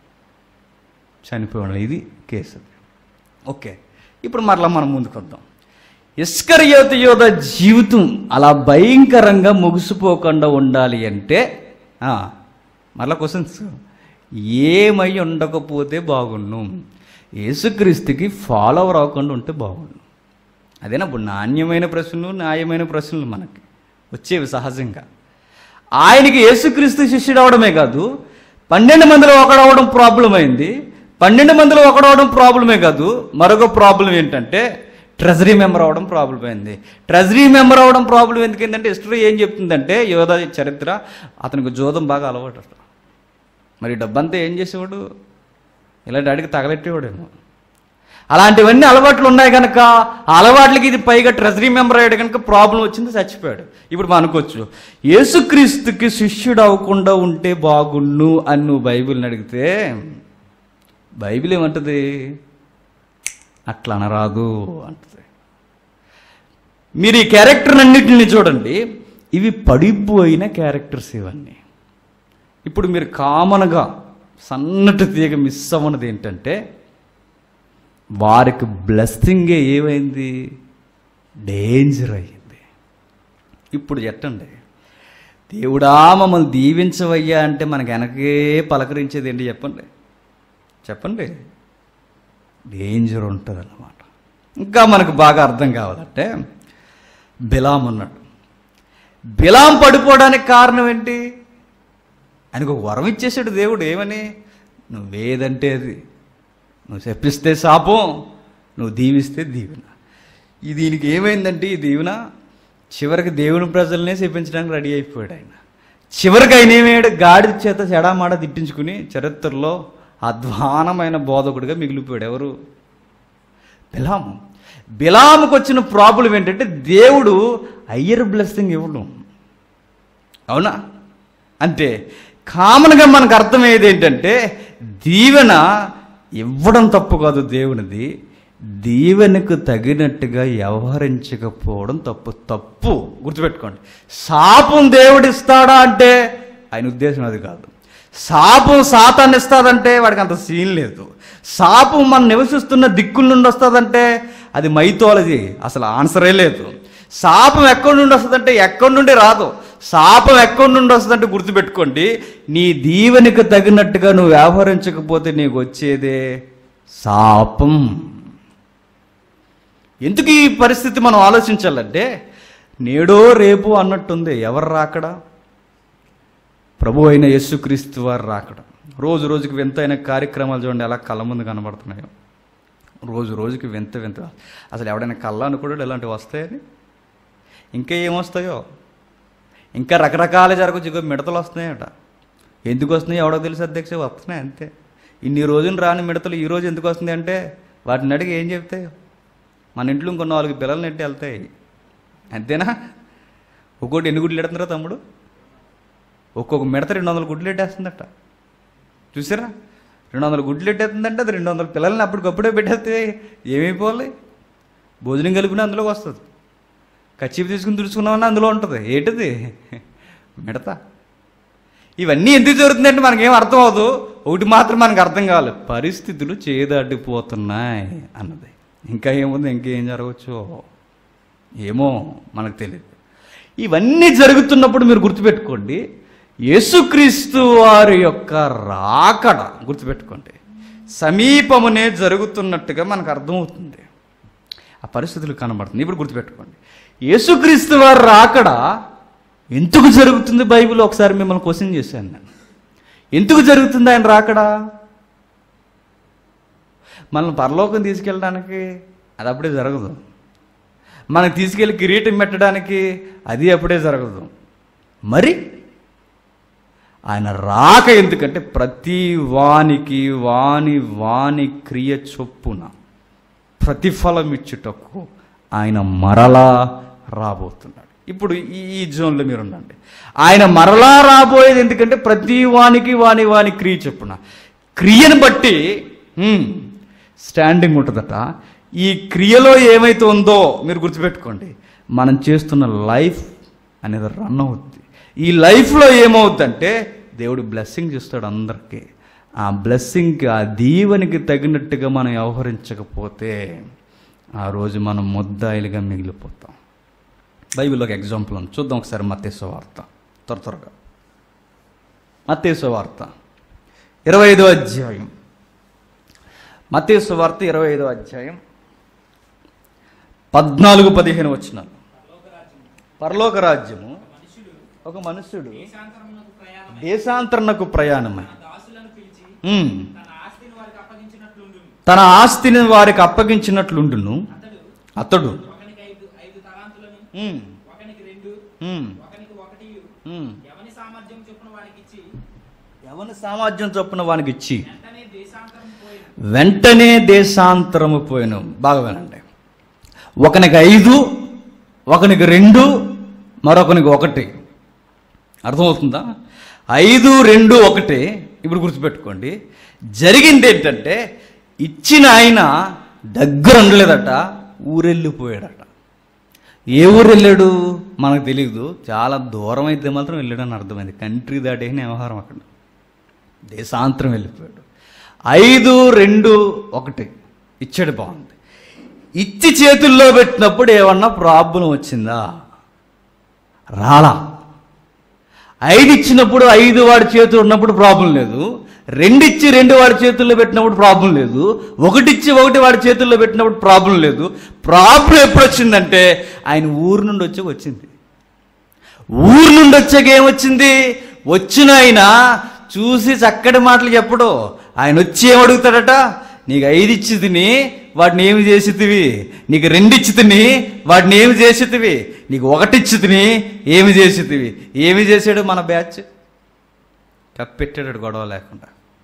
చనిపోయి ఉండాలి ఇది కేసు ఓకే ఇప్పుడు మరలా మనం ముందుకు వద్దాం ఇస్కరియోత యోధ జీవితం అలా భయంకరంగా ముగిసిపోకుండా ఉండాలి అంటే ఆ, మరలా క్వశ్చన్స్ ఏమై ఉండకపోతే బాగుండు యేసుక్రీస్తుకి ఫాలోవర్ అవ్వకుండా ఉంటే బాగుండు అదేనా ఇప్పుడు నాణ్యమైన ప్రశ్నలు న్యాయమైన ప్రశ్నలు మనకి వచ్చేవి సహజంగా ఆయనకి యేసుక్రీస్తు శిష్యుడు అవడమే కాదు పన్నెండు మందిలో ఒకడవడం ప్రాబ్లం అయింది పన్నెండు మందిలో ఒకడవడం ప్రాబ్లమే కాదు మరొక ప్రాబ్లం ఏంటంటే ట్రెజరీ మెంబర్ అవడం ప్రాబ్లం అయింది ట్రెజరీ మెంబర్ అవడం ప్రాబ్లం ఎందుకు ఏంటంటే హిస్టరీ ఏం చెప్తుందంటే యోధ చరిత్ర అతనికి జోదం బాగా అలవాటు అసలు మరి డబ్బంతా ఏం చేసేవాడు ఇలా డాడీకి తగలెట్టేవాడేమో అలాంటివన్నీ అలవాట్లు ఉన్నాయి కనుక ఆ అలవాట్లకి ఇది పైగా ట్రెజరీ మెంబర్ అయ్యాడు కనుక ప్రాబ్లం వచ్చింది చచ్చిపోయాడు ఇప్పుడు మనం అనుకోవచ్చు యేసుక్రీస్తుకి శిష్యుడు అవ్వకుండా ఉంటే బాగుండు అని నువ్వు బైబిల్ని అడిగితే బైబిల్ ఏమంటది అట్లా అనరాదు అంటది మీరు ఈ క్యారెక్టర్ అన్నిటిని చూడండి ఇవి పడిపోయిన క్యారెక్టర్స్ ఇవన్నీ ఇప్పుడు మీరు కామన్గా సన్నటి తీగ మిస్ అవ్వనది ఏంటంటే వారికి బ్లెస్సింగే ఏమైంది డేంజర్ అయ్యింది ఇప్పుడు ఎట్టండి దేవుడా మమ్మల్ని దీవించవయ్యా అంటే మనకి వెనకే పలకరించేది ఏంటి చెప్పండి చెప్పండి డేంజర్ ఉంటుంది అన్నమాట ఇంకా మనకు బాగా అర్థం కావాలంటే బిలాం ఉన్నాడు బిలాం పడిపోవడానికి కారణం ఏంటి ఆయనకు ఒక వరం ఇచ్చేసాడు దేవుడు ఏమని నువ్వేదంటే అది నువ్వు చెప్పిస్తే శాపం నువ్వు దీవిస్తే దీవెన ఈ దీనికి ఏమైందంటే ఈ దీవెన చివరికి దేవుని ప్రజలనే చెప్పించడానికి రెడీ అయిపోయాడు ఆయన చివరికి ఆయన ఏమయ్యాడు గాడి చేత చెడామాడ తిట్టించుకుని చరిత్రలో అధ్వానమైన బోధకుడిగా మిగిలిపోయాడు ఎవరు బిలాము బిలాముకు వచ్చిన ప్రాబ్లం ఏంటంటే దేవుడు అయ్యర్ బ్లెస్సింగ్ ఇవ్వడం అవునా అంటే కామన్గా మనకు అర్థమయ్యేది ఏంటంటే దీవెన ఇవ్వడం తప్పు కాదు దేవునిది దీవెనకు తగినట్టుగా వ్యవహరించకపోవడం తప్పు తప్పు గుర్తుపెట్టుకోండి శాపం దేవుడిస్తాడా అంటే ఆయన ఉద్దేశం అది కాదు శాపం సాతాన్ని ఇస్తాదంటే వాడికి అంత సీన్ లేదు శాపం మనం నివసిస్తున్న దిక్కుల నుండి వస్తుందంటే అది మైథాలజీ అసలు ఆన్సరే లేదు శాపం ఎక్కడి నుండి వస్తుందంటే ఎక్కడి నుండి రాదు శాపం ఎక్కడి నుండి వస్తుందంటే గుర్తుపెట్టుకోండి నీ దీవెనికి తగినట్టుగా నువ్వు వ్యవహరించకపోతే నీకు వచ్చేదే శాపం ఎందుకు ఈ పరిస్థితి మనం ఆలోచించాలంటే నేడో రేపు అన్నట్టుంది ఎవరు రాకడా ప్రభు అయిన యేసుక్రీస్తు వారు రాకడం రోజు రోజుకి వింతైన కార్యక్రమాలు చూడండి ఎలా కళ్ళ ముందు కనబడుతున్నాయో రోజు రోజుకి వింత వింత అసలు ఎవడైనా కళ్ళ అనుకోడు ఇలాంటివి వస్తాయని ఇంకా ఏమొస్తాయో ఇంకా రకరకాల జరగచ్చు ఇగో మిడతలు వస్తున్నాయట ఎందుకు వస్తున్నాయి ఎవడో తెలుసు అధ్యక్ష వస్తున్నాయి అంతే ఇన్ని రోజులు రాని మిడతలు ఈ రోజు ఎందుకు వస్తుంది అంటే వాటిని అడిగి ఏం చెప్తాయి మన ఇంట్లో ఇంకో నాలుగు పిల్లలు నెట్టి వెళ్తాయి అంతేనా ఒక్కోటి ఎన్ని గుడ్లు ఎడుతున్నారా తమ్ముడు ఒక్కొక్క మిడత రెండు వందల గుడ్లు పెట్టేస్తుందట చూసారా రెండు వందల గుడ్లు పెట్టేస్తుందంటే అది రెండు వందల పిల్లల్ని అప్పటికప్పుడే పెట్టేస్తే ఏమైపోవాలి భోజనం కలిపిన అందులోకి వస్తుంది కచ్చిపు తీసుకుని తుడుచుకున్నామని అందులో ఉంటుంది ఏంటిది మిడత ఇవన్నీ ఎందుకు జరుగుతుందంటే మనకేం అర్థం అవ్వదు ఒకటి మాత్రం మనకు అర్థం కావాలి పరిస్థితులు చేదాటిపోతున్నాయి అన్నది ఇంకా ఏముంది ఇంకేం జరగచ్చు ఏమో మనకు తెలియదు ఇవన్నీ జరుగుతున్నప్పుడు మీరు గుర్తుపెట్టుకోండి యేసుక్రీస్తు వారి యొక్క రాకడ గుర్తుపెట్టుకోండి సమీపమునే జరుగుతున్నట్టుగా మనకు అర్థమవుతుంది ఆ పరిస్థితులు కనబడుతుంది ఇప్పుడు గుర్తుపెట్టుకోండి యేసుక్రీస్తు వారు రాకడ ఎందుకు జరుగుతుంది బైబిల్ ఒకసారి మిమ్మల్ని క్వశ్చన్ చేశాను నేను ఎందుకు జరుగుతుంది ఆయన రాకడా మనల్ని పరలోకం తీసుకెళ్ళడానికి అది అప్పుడే జరగదు మనకు తీసుకెళ్ళి కిరీటం పెట్టడానికి అది అప్పుడే జరగదు మరి ఆయన రాక ఎందుకంటే ప్రతి వానికి వాని వాని క్రియ చొప్పున ప్రతిఫలం ఇచ్చుటకు ఆయన మరలా రాబోతున్నాడు ఇప్పుడు ఈ ఈ జోన్లో మీరు ఉండండి ఆయన మరలా రాబోయేది ఎందుకంటే ప్రతి వానికి వాని వాని క్రియ చొప్పున క్రియను బట్టి హ్మ్, స్టాండింగ్ ఉంటుందట ఈ క్రియలో ఏమైతే ఉందో మీరు గుర్తుపెట్టుకోండి మనం చేస్తున్న లైఫ్ అనేది రన్ అవుద్ది ఈ లైఫ్లో ఏమవుద్దంటే దేవుడు బ్లెస్సింగ్ ఇస్తాడు అందరికీ ఆ బ్లెస్సింగ్కి ఆ దీవెనికి తగినట్టుగా మనం వ్యవహరించకపోతే ఆ రోజు మనం ముద్దాయిలుగా మిగిలిపోతాం బైబిల్లో ఒక ఎగ్జాంపుల్ ఉంది చూద్దాం ఒకసారి మత్తేశ్వ వార్త త్వర త్వరగా మత్తేశ్వ వార్త ఇరవై ఐదో అధ్యాయం మత్తేశ్వ వార్త ఇరవై ఐదో అధ్యాయం పద్నాలుగు పదిహేను వచ్చినాలు పరలోక రాజ్యము ఒక మనుష్యుడు దేశాంతరమునకు ప్రయాణం దేశాంతరణకు ప్రయాణమై దాసులను పిలిచి ఉమ్, తన ఆస్తిని వారికి అప్పగించినట్లుండును తన ఆస్తిని వారికి అప్పగించినట్లుండును అతడు అతడు ఒకనికి ఐదు ఐదు తలాంతులను ఉమ్, ఒకనికి రెండు ఉమ్, ఒకనికి ఒకటి ఉమ్. ఎవని సామర్థ్యం చొప్పున వానికి ఇచ్చి ఎవని సామర్థ్యం చొప్పున వానికి ఇచ్చి వెంటనే దేశాంతరం పోయిన వెంటనే దేశాంతరము పోయాను బాగా వినండి ఒకనికి ఐదు ఒకనికి రెండు మరొకనికి ఒకటి అర్థమవుతుందా ఐదు రెండు ఒకటి ఇప్పుడు గుర్తుపెట్టుకోండి జరిగింది ఏంటంటే ఇచ్చిన ఆయన దగ్గర ఉండలేదట ఊరెళ్ళిపోయాడట ఏ ఊరు వెళ్ళాడు మనకు తెలియదు చాలా దూరం అయితే మాత్రం వెళ్ళాడని అర్థమైంది కంట్రీ దాటేసిన వ్యవహారం అక్కడ దేశాంతరం వెళ్ళిపోయాడు ఐదు రెండు ఒకటి ఇచ్చాడు బాగుంది ఇచ్చి చేతుల్లో పెట్టినప్పుడు ఏమన్నా ప్రాబ్లం వచ్చిందా రాలా ఐదు ఇచ్చినప్పుడు ఐదు వాడి చేతులు ఉన్నప్పుడు ప్రాబ్లం లేదు రెండు ఇచ్చి రెండు వాడి చేతుల్లో పెట్టినప్పుడు ప్రాబ్లం లేదు ఒకటి ఇచ్చి ఒకటి వాడి చేతుల్లో పెట్టినప్పుడు ప్రాబ్లం లేదు ప్రాబ్లం ఎప్పుడు వచ్చిందంటే ఆయన ఊరు నుండి వచ్చాక వచ్చింది ఊరు నుండి వచ్చాక ఏమొచ్చింది వచ్చిన ఆయన చూసి చక్కటి మాటలు చెప్పడు ఆయన వచ్చి ఏమడుగుతాడట నీకు ఐదు ఇచ్చి తిని వాటిని ఏమి చేసి తివి నీకు రెండు ఇచ్చి తిని వాటిని ఏమి చేసి తివి నీకు ఒకటి ఇచ్చి తిని ఏమి చేసి తివి ఏమి చేశాడు మన బ్యాచ్ కప్పెట్టాడు గొడవ లేకుండా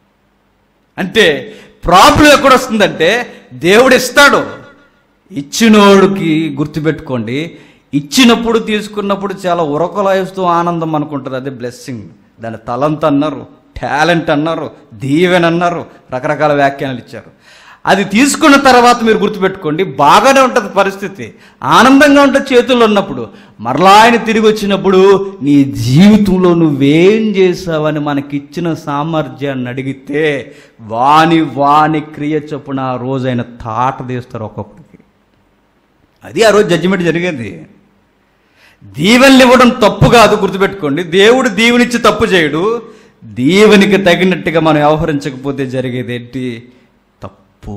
అంటే ప్రాబ్లం ఎక్కడ వస్తుందంటే దేవుడు ఇస్తాడు ఇచ్చినోడికి గుర్తుపెట్టుకోండి ఇచ్చినప్పుడు తీసుకున్నప్పుడు చాలా ఉరకలాయిస్తూ ఆనందం అనుకుంటుంది అదే బ్లెస్సింగ్ దాని తలంత అన్నారు టాలెంట్ అన్నారు దీవెన అన్నారు రకరకాల వ్యాఖ్యానాలు ఇచ్చారు అది తీసుకున్న తర్వాత మీరు గుర్తుపెట్టుకోండి బాగానే ఉంటుంది పరిస్థితి ఆనందంగా ఉంటుంది చేతుల్లో ఉన్నప్పుడు మరలా ఆయన తిరిగి వచ్చినప్పుడు నీ జీవితంలో నువ్వేం చేసావని మనకిచ్చిన సామర్థ్యాన్ని అడిగితే వాని వాని క్రియ చొప్పున ఆ రోజు ఆయన తాట తీస్తారు ఒక్కొక్కడికి అది ఆ రోజు జడ్జిమెంట్ జరిగేది దీవెనలు ఇవ్వడం తప్పు కాదు గుర్తుపెట్టుకోండి దేవుడు దీవెనిచ్చి తప్పు చేయడు దీవెనికి తగినట్టుగా మనం వ్యవహరించకపోతే జరిగేది ఏంటి తప్పు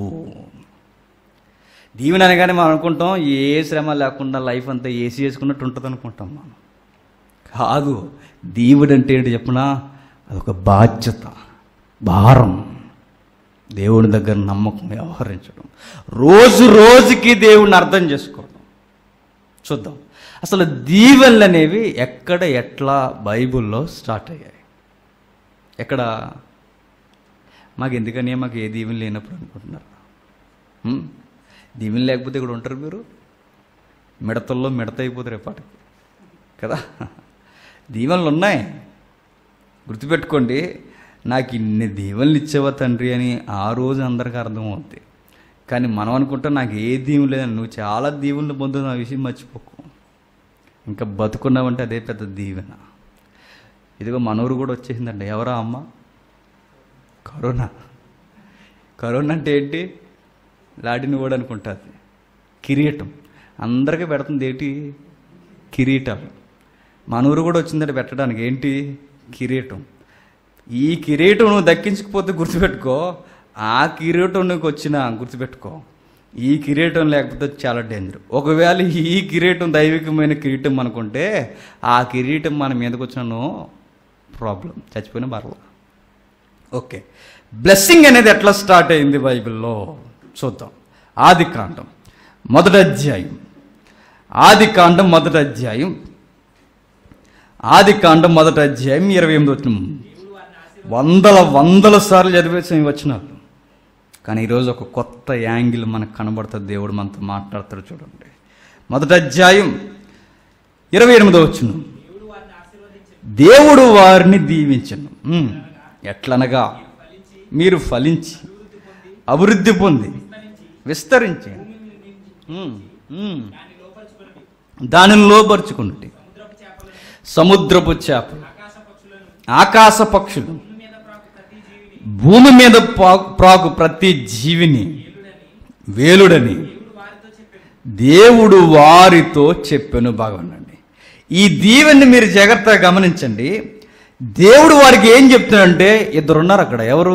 దీవెన అనగానే మనం అనుకుంటాం ఏ శ్రమ లేకుండా లైఫ్ అంతా ఏసీ వేసుకున్నట్టు ఉంటుంది అనుకుంటాం మనం కాదు దేవుడు అంటే ఏంటి చెప్పనా అదొక బాధ్యత భారం దేవుని దగ్గర నమ్మకం వ్యవహరించడం రోజు రోజుకి దేవుడిని అర్థం చేసుకోవడం చూద్దాం అసలు దీవెనలు అనేవి ఎక్కడ ఎట్లా బైబిల్లో స్టార్ట్ అయ్యాయి ఎక్కడ మాకు ఎందుకని మాకు ఏ దీవెన లేనప్పుడు అనుకుంటున్నారు హ్మ్? దీవెన లేకపోతే ఇక్కడ ఉంటారు మీరు మిడతల్లో మిడత అయిపోతారు రేపటికి కదా దీవెనలు ఉన్నాయి గుర్తుపెట్టుకోండి నాకు ఇన్ని దీవెనలు ఇచ్చేవా తండ్రి అని ఆ రోజు అందరికీ అర్థమవుద్ది కానీ మనం అనుకుంటాం నాకు ఏ దీవెన లేదని నువ్వు చాలా దీవెనలు పొందుతున్న ఆ విషయం మర్చిపోకు ఇంకా బతుకున్నావంటే అదే పెద్ద దీవెన ఇదిగో మనూరు కూడా వచ్చేసిందండి ఎవరా అమ్మ కరోనా కరోనా అంటే ఏంటి లాడిని కూడా అనుకుంటుంది కిరీటం అందరికీ పెడుతుంది ఏంటి కిరీటాలు మనూరు కూడా వచ్చిందంటే పెట్టడానికి ఏంటి కిరీటం ఈ కిరీటం నువ్వు దక్కించకపోతే గుర్తుపెట్టుకో ఆ కిరీటం నీకు వచ్చిన గుర్తుపెట్టుకో ఈ కిరీటం లేకపోతే చాలా డేంజర్ ఒకవేళ ఈ కిరీటం దైవికమైన కిరీటం అనుకుంటే ఆ కిరీటం మన మీదకి వచ్చినను ప్రాబ్లం చచ్చిపోయిన బరల ఓకే బ్లెస్సింగ్ అనేది ఎట్లా స్టార్ట్ అయింది బైబిల్లో చూద్దాం ఆది కాండం మొదటి అధ్యాయం ఆది కాండం మొదటి అధ్యాయం ఆది కాండం మొదటి అధ్యాయం ఇరవై ఎనిమిది వచ్చిన వందల వందల సార్లు చదివేసాం ఈ వచనాలు కానీ ఈరోజు ఒక కొత్త యాంగిల్ మనకు కనబడుతుంది దేవుడు మనతో మాట్లాడతాడు చూడండి మొదటి అధ్యాయం ఇరవై ఎనిమిదో వచ్చును దేవుడు వారిని దీవించను ఉమ్, ఎట్లనగా మీరు ఫలించి అభివృద్ధి పొంది విస్తరించి ఉమ్, ఉమ్, దానిని లోపరుచుకుంటే సముద్రపు చేపలు ఆకాశ పక్షులు భూమి మీద పా- ప్రాకు ప్రతి జీవిని వేలుడని దేవుడు వారితో చెప్పెను బాగుండండి ఈ దీవెన్ని మీరు జాగ్రత్తగా గమనించండి దేవుడు వారికి ఏం చెప్తున్నాడంటే ఇద్దరు ఉన్నారు అక్కడ ఎవరు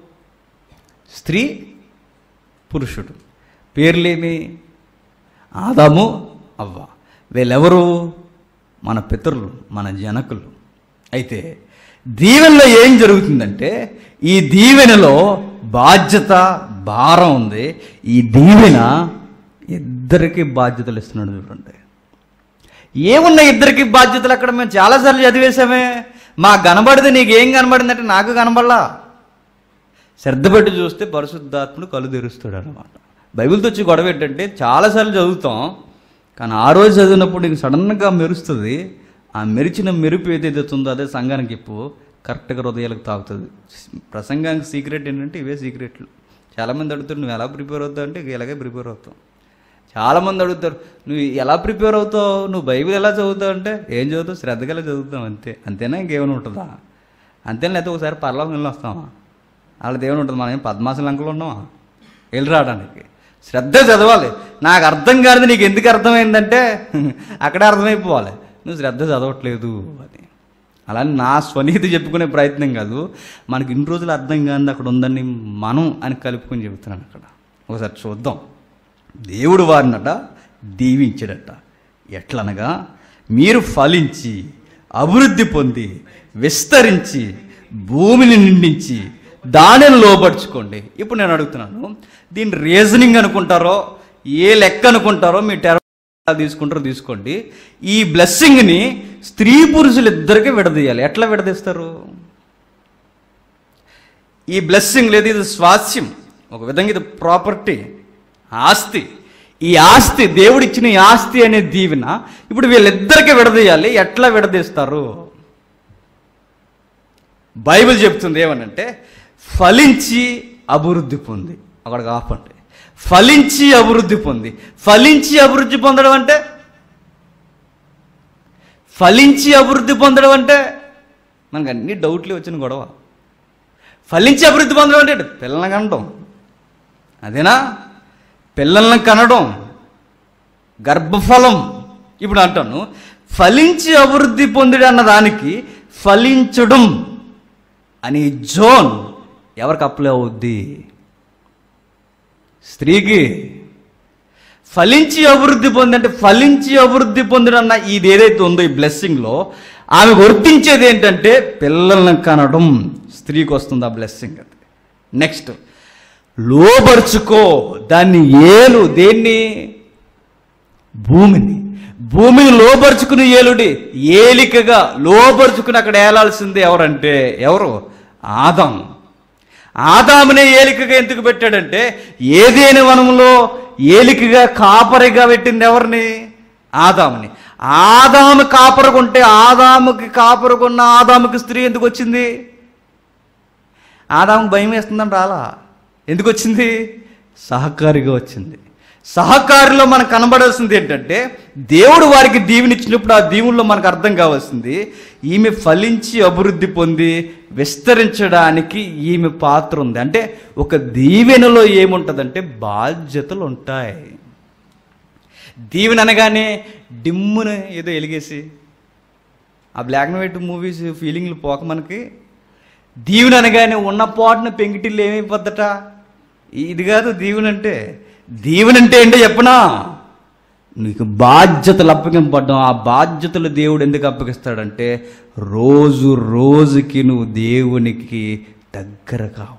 స్త్రీ పురుషుడు పేర్లేమి ఆదాము అవ్వ వీళ్ళెవరు మన పితరులు మన జనకులు అయితే దీవెనలో ఏం జరుగుతుందంటే ఈ దీవెనలో బాధ్యత భారం ఉంది ఈ దీవెన ఇద్దరికి బాధ్యతలు ఇస్తున్నాడు చూడండి ఏమున్న ఇద్దరికి బాధ్యతలు అక్కడ మేము చాలాసార్లు చదివేశామే మా కనబడితే నీకేం కనబడిందంటే నాకు కనబడలా శ్రద్ధ పెట్టి చూస్తే పరిశుద్ధాత్ముడు కళ్ళు తెరుస్తాడు అనమాట బైబిల్తో వచ్చి గొడవ ఏంటంటే చాలాసార్లు చదువుతాం కానీ ఆ రోజు చదివినప్పుడు నీకు సడన్గా మెరుస్తుంది ఆ మెరిచిన మెరుపు ఏదైతే ఉందో అదే సంఘానికి చెప్పు కరెక్ట్గా హృదయాలకు తాగుతుంది ప్రసంగానికి సీక్రెట్ ఏంటంటే ఇవే సీక్రెట్లు చాలామంది అడుగుతారు నువ్వు ఎలా ప్రిపేర్ అవుతావు అంటే ఇలాగే ప్రిపేర్ అవుతావు చాలామంది అడుగుతారు నువ్వు ఎలా ప్రిపేర్ అవుతావు నువ్వు బైబిల్ ఎలా చదువుతావు అంటే ఏం చదువుతావు శ్రద్ధగా చదువుతాం అంతే అంతేనా ఇంకేమైనా ఉంటుందా అంతేనా లేకపోతే ఒకసారి పర్లోకం వెళ్ళి వస్తామా వాళ్ళ దేవుని ఉంటుంది మనం ఏం పద్మాసన లంకలు ఉన్నామా వెళ్ళి రావడానికి శ్రద్ధ చదవాలి నాకు అర్థం కాదు నీకు ఎందుకు అర్థమైందంటే అక్కడే అర్థమైపోవాలి నువ్వు శ్రద్ధ చదవట్లేదు అని అలా నా స్వనీతి చెప్పుకునే ప్రయత్నం కాదు మనకి ఇన్ని రోజులు అర్థం కాదు అక్కడ ఉందని మనం అని కలుపుకొని చెబుతున్నాను అక్కడ ఒకసారి చూద్దాం దేవుడు వారినట దీవించడట ఎట్లనగా మీరు ఫలించి అభివృద్ధి పొంది విస్తరించి భూమిని నిండించి దానిని లోపరుచుకోండి ఇప్పుడు నేను అడుగుతున్నాను దీని రీజనింగ్ అనుకుంటారో ఏ లెక్క అనుకుంటారో మీ టెర తీసుకుంటారో తీసుకోండి ఈ బ్లెస్సింగ్ని స్త్రీ పురుషులు ఇద్దరికి విడదీయాలి ఎట్లా విడదీస్తారు ఈ బ్లెస్సింగ్ లేదు ఇది స్వాస్యం ఒక విధంగా ఇది ప్రాపర్టీ ఆస్తి ఈ ఆస్తి దేవుడిచ్చిన ఈ ఆస్తి అనే దీవెన ఇప్పుడు వీళ్ళిద్దరికి విడదీయాలి ఎట్లా విడదీస్తారు బైబిల్ చెప్తుంది ఏమనంటే ఫలించి అభివృద్ధి పొంది అక్కడికి ఆపండి ఫలించి అభివృద్ధి పొంది ఫలించి అభివృద్ధి పొందడం అంటే ఫలించి అభివృద్ధి పొందడం అంటే మనకు అన్ని డౌట్లు వచ్చిన గొడవ ఫలించి అభివృద్ధి పొందడం అంటే పిల్లల్ని కనడం అదేనా పిల్లల్ని కనడం గర్భఫలం ఇప్పుడు అంటాను ఫలించి అభివృద్ధి పొందుడు అన్న దానికి ఫలించడం అని జోన్ ఎవరికి అప్లై అవుద్ది స్త్రీకి ఫలించి అభివృద్ధి పొంది అంటే ఫలించి అభివృద్ధి పొందడం అన్న ఇది ఏదైతే ఉందో ఈ బ్లెస్సింగ్లో ఆమె వర్తించేది ఏంటంటే పిల్లల్ని కనడం స్త్రీకి వస్తుంది ఆ బ్లెస్సింగ్ అది నెక్స్ట్ లోబరుచుకో దాన్ని ఏలు దేన్ని భూమిని భూమిని లోపరుచుకుని ఏలుడి ఏలికగా లోపరుచుకుని అక్కడ ఏలాల్సింది ఎవరంటే ఎవరు ఆదాం ఆదామునే ఏలికగా ఎందుకు పెట్టాడంటే ఏదేని వనంలో ఏలికగా కాపరిగా పెట్టింది ఎవరిని ఆదాముని ఆదాము కాపరకుంటే ఆదాముకి కాపరకున్న ఆదాముకి స్త్రీ ఎందుకు వచ్చింది ఆదాముకు భయం వేస్తుందని రాలా ఎందుకు వచ్చింది సహకారిగా వచ్చింది సహకారిలో మనకు కనబడాల్సింది ఏంటంటే దేవుడు వారికి దీవెనిచ్చినప్పుడు ఆ దీవుల్లో మనకు అర్థం కావాల్సింది ఈమె ఫలించి అభివృద్ధి పొంది విస్తరించడానికి ఈమె పాత్ర ఉంది అంటే ఒక దీవెనలో ఏముంటుందంటే బాధ్యతలు ఉంటాయి దీవెన అనగానే డిమ్మున ఏదో ఎలిగేసి ఆ బ్లాక్ అండ్ వైట్ మూవీస్ ఫీలింగ్లు పోక మనకి దీవెన అనగానే ఉన్న పాటున పెంకిటిల్లు ఏమైపోద్దట ఇది కాదు దీవెన అంటే దీవెన అంటే ఏంటో చెప్పనా నీకు బాధ్యతలు అప్పగింపడ్డం ఆ బాధ్యతలు దేవుడు ఎందుకు అప్పగిస్తాడంటే రోజు రోజుకి నువ్వు దేవునికి దగ్గర కావడం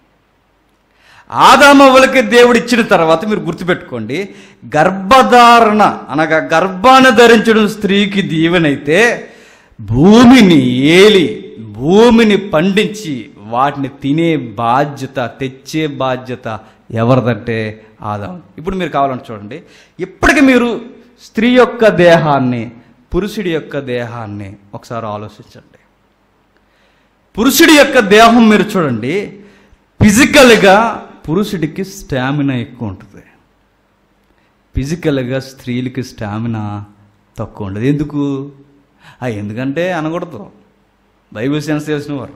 ఆదామవ్వలకి దేవుడు ఇచ్చిన తర్వాత మీరు గుర్తుపెట్టుకోండి గర్భధారణ అనగా గర్భాన్ని ధరించడం స్త్రీకి దీవెనైతే భూమిని ఏలి భూమిని పండించి వాటిని తినే బాధ్యత తెచ్చే బాధ్యత ఎవరిదంటే ఆదాం ఇప్పుడు మీరు కావాలంటే చూడండి ఇప్పటికి మీరు స్త్రీ యొక్క దేహాన్ని పురుషుడి యొక్క దేహాన్ని ఒకసారి ఆలోచించండి పురుషుడి యొక్క దేహం మీరు చూడండి ఫిజికల్గా పురుషుడికి స్టామినా ఎక్కువ ఉంటుంది ఫిజికల్గా స్త్రీలకి స్టామినా తక్కువ ఉండదు ఎందుకు ఆ ఎందుకంటే అనకూడదు బైబిల్ సెన్స్ తెలిసిన వారు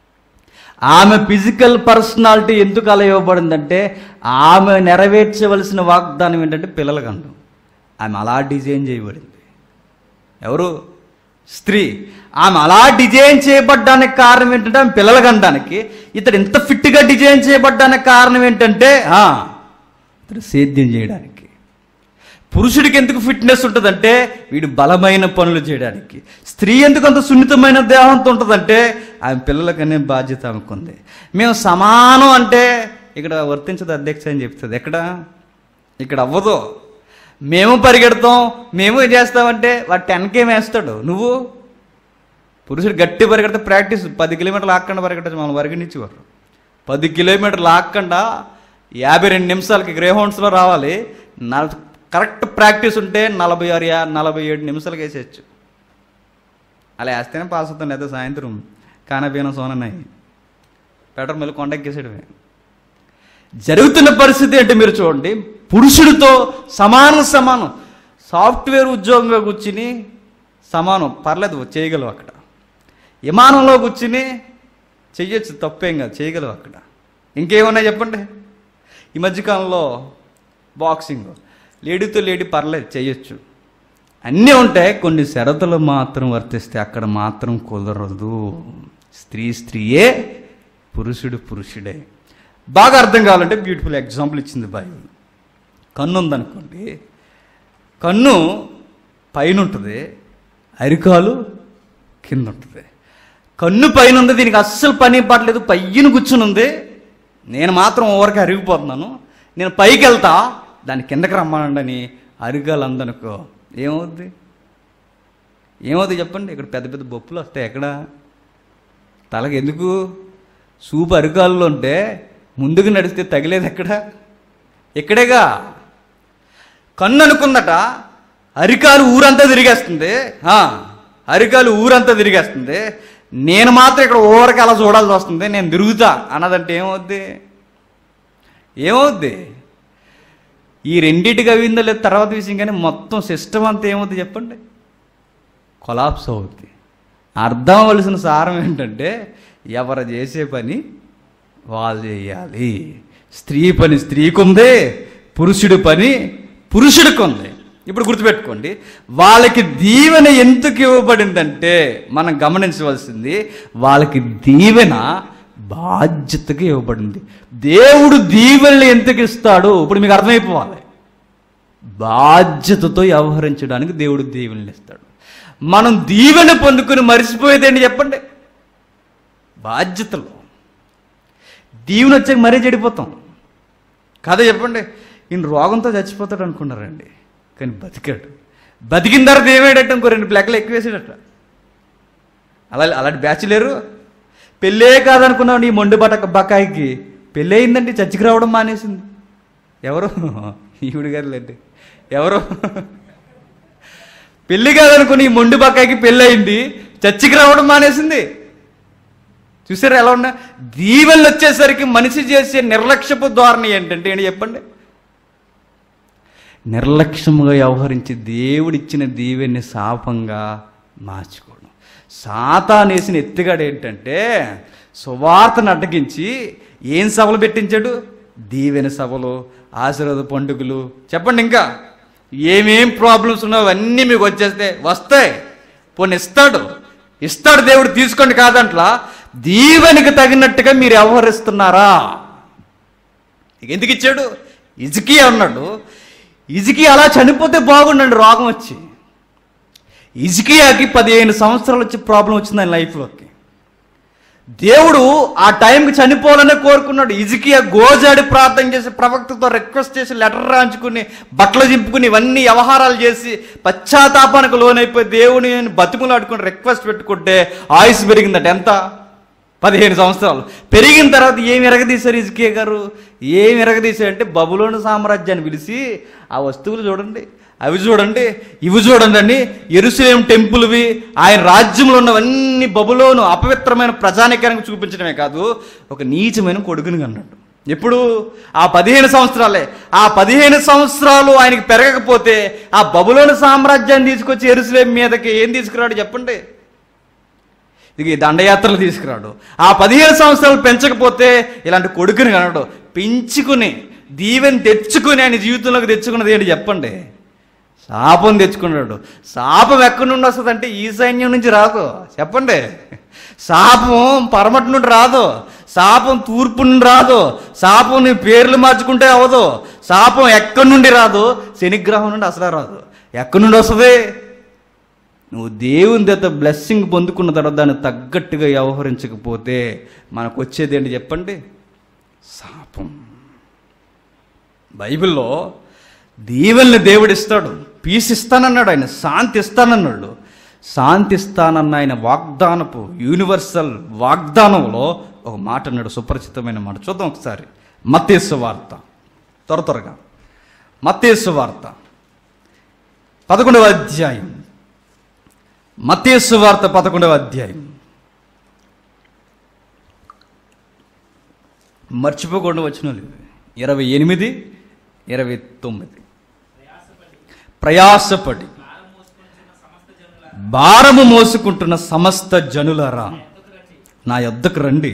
ఆమె ఫిజికల్ పర్సనాలిటీ ఎందుకు అలా ఇవ్వబడిందంటే ఆమె నెరవేర్చవలసిన వాగ్దానం ఏంటంటే పిల్లల కండం ఆమె అలా డిజైన్ చేయబడింది ఎవరు స్త్రీ ఆమె అలా డిజైన్ చేయబడ్డానికి కారణం ఏంటంటే ఆమె పిల్లలు కనడానికి ఇతడు ఇంత ఫిట్గా డిజైన్ చేయబడ్డానికి కారణం ఏంటంటే ఆ, ఇతడు సేద్యం చేయడానికి పురుషుడికి ఎందుకు ఫిట్నెస్ ఉంటుందంటే వీడు బలమైన పనులు చేయడానికి స్త్రీ ఎందుకు అంత సున్నితమైన దేహంతో ఉంటుందంటే ఆమె పిల్లలకనే బాధ్యత ఆమెకుంది మేము సమానం అంటే ఇక్కడ వర్తించదు అధ్యక్ష అని చెప్తుంది ఎక్కడ ఇక్కడ అవ్వదు మేము పరిగెడతాం మేము ఏం చేస్తామంటే వాడు టెన్కే వేస్తాడు నువ్వు పురుషుడు గట్టి పరిగెడితే ప్రాక్టీస్ పది కిలోమీటర్లు ఆకుండా పరిగెట్టచ్చు మనం పరిగణించేవారు పది కిలోమీటర్లు ఆకుండా యాభై రెండు నిమిషాలకి గ్రే హౌండ్స్లో రావాలి నల కరెక్ట్ ప్రాక్టీస్ ఉంటే నలభై ఆరు యా నలభై ఏడు నిమిషాలకి వేసేయచ్చు అలా వేస్తేనే పాస్ అవుతాను లేదా సాయంత్రం కానపీన సోనన్నాయి పెట్రోల్ మళ్ళీ కొండెక్కేసేయడమే జరుగుతున్న పరిస్థితి అంటే మీరు చూడండి పురుషుడితో సమానం సమానం సాఫ్ట్వేర్ ఉద్యోగంగా కూర్చుని సమానం పర్లేదు చేయగలవు అక్కడ విమానంలో కూర్చుని చెయ్యొచ్చు తప్పేం కాదు చేయగలవు అక్కడ ఇంకేమున్నాయి చెప్పండి ఈ మధ్యకాలంలో బాక్సింగ్ లేడీతో లేడీ పర్లేదు చేయొచ్చు అన్నీ ఉంటాయి కొన్ని షరతులు మాత్రం వర్తిస్తే అక్కడ మాత్రం కుదరదు స్త్రీ స్త్రీయే పురుషుడు పురుషుడే బాగా అర్థం కావాలంటే బ్యూటిఫుల్ ఎగ్జాంపుల్ ఇచ్చింది బైబిల్ కన్ను ఉందనుకోండి కన్ను పైన ఉంటుంది అరికాలు కింద ఉంటుంది కన్ను పైన ఉంది దీనికి అస్సలు పని పడలేదు పయ్యను కూర్చుని ఉంది నేను మాత్రం ఓవరికి అరిగిపోతున్నాను నేను పైకి వెళ్తా దాని కిందకి రమ్మనండి అని అరికాలు అందనుకో ఏమవుద్ది ఏమవుద్ది చెప్పండి ఇక్కడ పెద్ద పెద్ద బొప్పులు వస్తాయి ఎక్కడ తలకి ఎందుకు సూపు అరికాల్లో ఉంటే ముందుకు నడిస్తే తగిలేదు ఎక్కడ ఇక్కడేగా కన్ను అనుకుందట అరికాలు ఊరంతా తిరిగేస్తుంది ఆ, అరికాలు ఊరంతా తిరిగేస్తుంది నేను మాత్రం ఇక్కడ ఓవరికి అలా చూడాల్సి వస్తుంది నేను తిరుగుతా అన్నదంటే ఏమవుద్ది ఏమవుద్ది ఈ రెండింటికి అవిందో లేదు తర్వాత విషయం కానీ మొత్తం సిస్టమ్ అంతా ఏమవుద్ది చెప్పండి కొలాప్స్ అవుద్ది అర్థం అవ్వవలసిన సారం ఏంటంటే ఎవరు చేసే పని వాళ్ళు చేయాలి స్త్రీ పని స్త్రీకి ఉంది పురుషుడి పని పురుషుడికి ఉంది ఇప్పుడు గుర్తుపెట్టుకోండి వాళ్ళకి దీవెన ఎందుకు ఇవ్వబడిందంటే మనం గమనించవలసింది వాళ్ళకి దీవెన బాధ్యతగా ఇవ్వబడింది దేవుడు దీవెనలు ఎందుకు ఇస్తాడు ఇప్పుడు మీకు అర్థమైపోవాలి బాధ్యతతో వ్యవహరించడానికి దేవుడు దీవెనలు ఇస్తాడు మనం దీవెన పొందుకుని మర్చిపోయేదేంటి చెప్పండి బాధ్యతలు దీవెన వచ్చాక మరీ చెడిపోతాం కథ చెప్పండి ఈయన రోగంతో చచ్చిపోతాడు అనుకున్నారండి కానీ బతికాడు బతికిన తర్వాత ఏమేడట ఇంకో రెండు ప్లెక్కలు ఎక్కువేసాడట అలా అలాంటి బ్యాచ్ లేరు పెళ్ళే కాదనుకున్నావు నీ మొండి బట బకాయికి పెళ్ళి అయిందండి చచ్చికి రావడం మానేసింది ఎవరు ఈవిడ గారులేండి ఎవరు పెళ్లి కాదనుకుని ఈ మొండి బకాయికి పెళ్ళి అయింది చచ్చికి రావడం మానేసింది చూసారా ఎలా ఉన్నా దీవెనలు వచ్చేసరికి మనిషి చేసే నిర్లక్ష్యపు ధోరణి ఏంటంటే ఏంటి చెప్పండి నిర్లక్ష్యముగా వ్యవహరించి దేవుడిచ్చిన దీవెన్ని శాపంగా మార్చుకోవడం సాతానేసిన ఎత్తుగాడు ఏంటంటే సువార్తను అడ్డగించి ఏం సభలు పెట్టించాడు దీవెన సభలు ఆశీర్వాద పండుగలు చెప్పండి ఇంకా ఏమేం ప్రాబ్లమ్స్ ఉన్నాయో అవన్నీ మీకు వచ్చేస్తే వస్తాయి పోనీ ఇస్తాడు ఇస్తాడు దేవుడు తీసుకోండి కాదంట్లా దీవెనికి తగినట్టుగా మీరు వ్యవహరిస్తున్నారా ఇక ఎందుకు ఇచ్చాడు ఇజికి అన్నాడు ఇజికి అలా చనిపోతే బాగుండండి రోగం వచ్చి ఇజికియాకి పదిహేను సంవత్సరాలు వచ్చి ప్రాబ్లం వచ్చింది ఆయన లైఫ్లోకి దేవుడు ఆ టైంకి చనిపోవాలనే కోరుకున్నాడు ఇజికియా గోజాడి ప్రార్థన చేసి ప్రవక్తతో రిక్వెస్ట్ చేసి లెటర్ రాంచుకుని బట్టలు చింపుకుని ఇవన్నీ వ్యవహారాలు చేసి పశ్చాత్తాపానికి లోనైపోయి దేవుని బతుకులాడుకుని రిక్వెస్ట్ పెట్టుకుంటే ఆయుష్ పెరిగిందట ఎంత పదిహేను సంవత్సరాలు పెరిగిన తర్వాత ఏమి ఎరగదీశారు ఇజికియా గారు ఏమి ఎరగదీశారంటే బబులోని సామ్రాజ్యాన్ని పిలిచి ఆ వస్తువులు చూడండి అవి చూడండి ఇవి చూడండి అని ఎరుసలేం టెంపుల్వి ఆయన రాజ్యంలో ఉన్నవన్నీ బబులోను అపవిత్రమైన ప్రజానికానికి చూపించడమే కాదు ఒక నీచమైన కొడుకుని అన్నాడు ఎప్పుడు ఆ పదిహేను సంవత్సరాలే ఆ పదిహేను సంవత్సరాలు ఆయనకి పెరగకపోతే ఆ బబులోని సామ్రాజ్యాన్ని తీసుకొచ్చి ఎరుసలేం మీదకి ఏం తీసుకురాడు చెప్పండి ఇది దండయాత్రలు తీసుకురాడు ఆ పదిహేను సంవత్సరాలు పెంచకపోతే ఇలాంటి కొడుకుని కనడు పెంచుకుని దీవెని తెచ్చుకుని ఆయన జీవితంలోకి తెచ్చుకున్నది ఏంటి చెప్పండి శాపం తెచ్చుకున్నాడు శాపం ఎక్కడి నుండి వస్తుంది అంటే ఈ సైన్యం నుంచి రాదు చెప్పండి శాపం పరమటి నుండి రాదు శాపం తూర్పు నుండి రాదు శాపం నీ పేర్లు మార్చుకుంటే అవ్వదు శాపం ఎక్కడి నుండి రాదు శనిగ్రహం నుండి అసలు రాదు ఎక్కడి నుండి వస్తుంది నువ్వు దేవుని దగ్గర బ్లెస్సింగ్ పొందుకున్న తర్వాత దాన్ని తగ్గట్టుగా వ్యవహరించకపోతే మనకు వచ్చేది ఏంటి చెప్పండి శాపం బైబిల్లో దీవెల్ని దేవుడిస్తాడు పీస్ ఇస్తానన్నాడు ఆయన శాంతి ఇస్తానన్నాడు శాంతి ఇస్తానన్న ఆయన వాగ్దానపు యూనివర్సల్ వాగ్దానంలో ఒక మాట అన్నాడు సుపరిచితమైన మాట చూద్దాం ఒకసారి మత్తేసు వార్త త్వర త్వరగా మత్తేసు వార్త పదకొండవ అధ్యాయం మత్తేసు వార్త పదకొండవ అధ్యాయం మర్చిపోకుండా వచ్చిన ఇరవై ఎనిమిది ఇరవై తొమ్మిది ప్రయాసపడి భారము మోసుకుంటున్న సమస్త జనులరా నా యొద్దకు రండి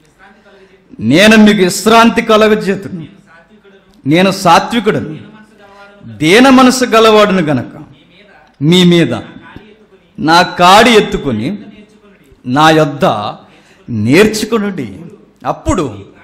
నేను మీకు విశ్రాంతి కలగజేతును నేను సాత్వికుడను దేన మనసు గలవాడును గనక మీ మీద నా కాడి ఎత్తుకొని నా యొద్ద నేర్చుకునుడి అప్పుడు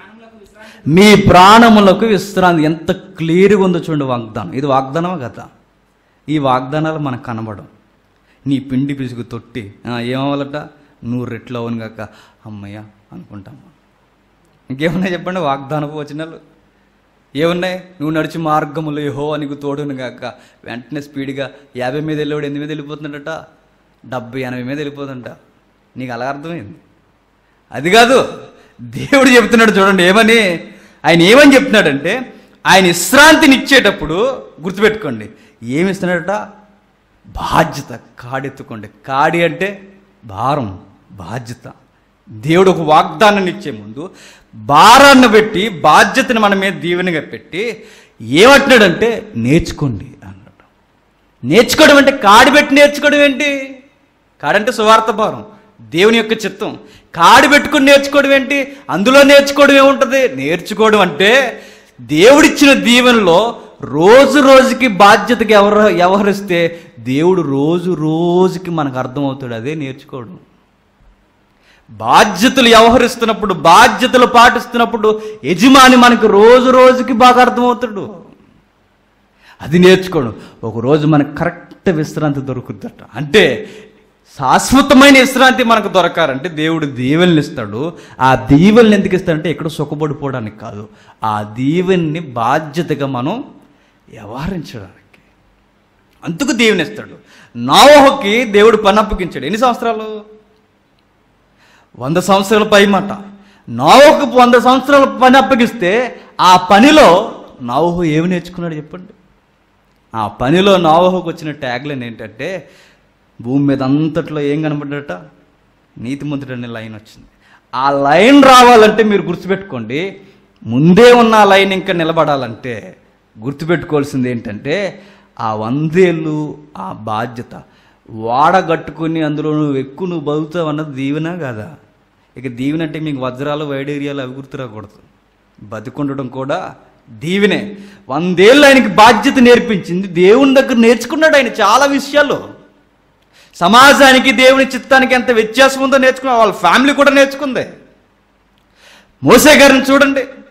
మీ ప్రాణములకు విశ్రాంతి ఎంత క్లియర్గా ఉందో చూడండి వాగ్దానం ఇది వాగ్దానమా కదా ఈ వాగ్దానాలు మనకు కనబడం నీ పిండి పిసుగు తొట్టి ఆ, ఏమవ్వాలట నువ్వు రెట్లు అవును కాక అమ్మయ్య అనుకుంటాం ఇంకేమున్నాయి చెప్పండి వాగ్దానపు వచనాలు ఏమున్నాయి నువ్వు నడిచి మార్గములు ఏహో నీకు తోడును గాక వెంటనే స్పీడ్గా యాభై మీద వెళ్ళేవాడు ఎనిమిది మీద వెళ్ళిపోతుందట డెబ్బై ఎనభై మీద వెళ్ళిపోతుంట నీకు అలా అర్థమైంది అది కాదు దేవుడు చెప్తున్నాడు చూడండి ఏమని ఆయన ఏమని చెప్తున్నాడంటే ఆయన విశ్రాంతిని ఇచ్చేటప్పుడు గుర్తుపెట్టుకోండి ఏమి ఇస్తున్నాడట బాధ్యత కాడెత్తుకోండి కాడి అంటే భారం బాధ్యత దేవుడు ఒక వాగ్దానాన్ని ఇచ్చే ముందు భారాన్ని పెట్టి బాధ్యతను మన మీద దీవెనగా పెట్టి ఏమంటున్నాడంటే నేర్చుకోండి అన్నాడు నేర్చుకోవడం అంటే కాడి పెట్టి నేర్చుకోవడం ఏంటి కాడంటే సువార్త భారం దేవుని యొక్క చిత్తం కాడి పెట్టుకుని నేర్చుకోవడం ఏంటి అందులో నేర్చుకోవడం ఏముంటుంది నేర్చుకోవడం అంటే దేవుడిచ్చిన దీవెనలో రోజు రోజుకి బాధ్యతకి ఎవరు వ్యవహరిస్తే దేవుడు రోజు రోజుకి మనకు అర్థమవుతాడు అదే నేర్చుకోవడం బాధ్యతలు వ్యవహరిస్తున్నప్పుడు బాధ్యతలు పాటిస్తున్నప్పుడు యజమాని మనకు రోజు రోజుకి బాగా అర్థమవుతాడు అది నేర్చుకోవడం ఒకరోజు మనకు కరెక్ట్ విశ్రాంతి దొరుకుద్దట అంటే శాశ్వతమైన విశ్రాంతి మనకు దొరకాలంటే దేవుడు దీవెనలు ఇస్తాడు ఆ దీవెనలు ఎందుకు ఇస్తాడంటే ఎక్కడ సుఖపడిపోవడానికి కాదు ఆ దీవెన్ని బాధ్యతగా మనం వ్యవహరించడానికి అందుకు దేవుని ఇస్తాడు నావోహకి దేవుడు పని అప్పగించాడు ఎన్ని సంవత్సరాలు వంద సంవత్సరాల పై మాట నావోకు వంద సంవత్సరాల పని అప్పగిస్తే ఆ పనిలో నావోహు ఏమి నేర్చుకున్నాడు చెప్పండి ఆ పనిలో నావోహుకు వచ్చిన ట్యాగ్లైన్ ఏంటంటే భూమి మీద అంతట్లో ఏం కనబడ్డట నీతిమంతుడు అనే లైన్ వచ్చింది ఆ లైన్ రావాలంటే మీరు గుర్తుపెట్టుకోండి ముందే ఉన్న ఆ లైన్ ఇంకా నిలబడాలంటే గుర్తుపెట్టుకోవాల్సింది ఏంటంటే ఆ వందేళ్ళు ఆ బాధ్యత వాడగట్టుకుని అందులో నువ్వు ఎక్కువ నువ్వు బతుకుతావు అన్నది దీవెనా కాదా ఇక దీవెన అంటే మీకు వజ్రాలు వైడ్ ఏరియాలు అవి గుర్తు రాకూడదు బతికుండడం కూడా దీవెనే వందేళ్ళు ఆయనకి బాధ్యత నేర్పించింది దేవుని దగ్గర నేర్చుకున్నాడు ఆయన చాలా విషయాలు సమాజానికి దేవుని చిత్తానికి ఎంత వ్యత్యాసం ఉందో నేర్చుకున్నా వాళ్ళ ఫ్యామిలీ కూడా నేర్చుకుంది మోసే గారిని చూడండి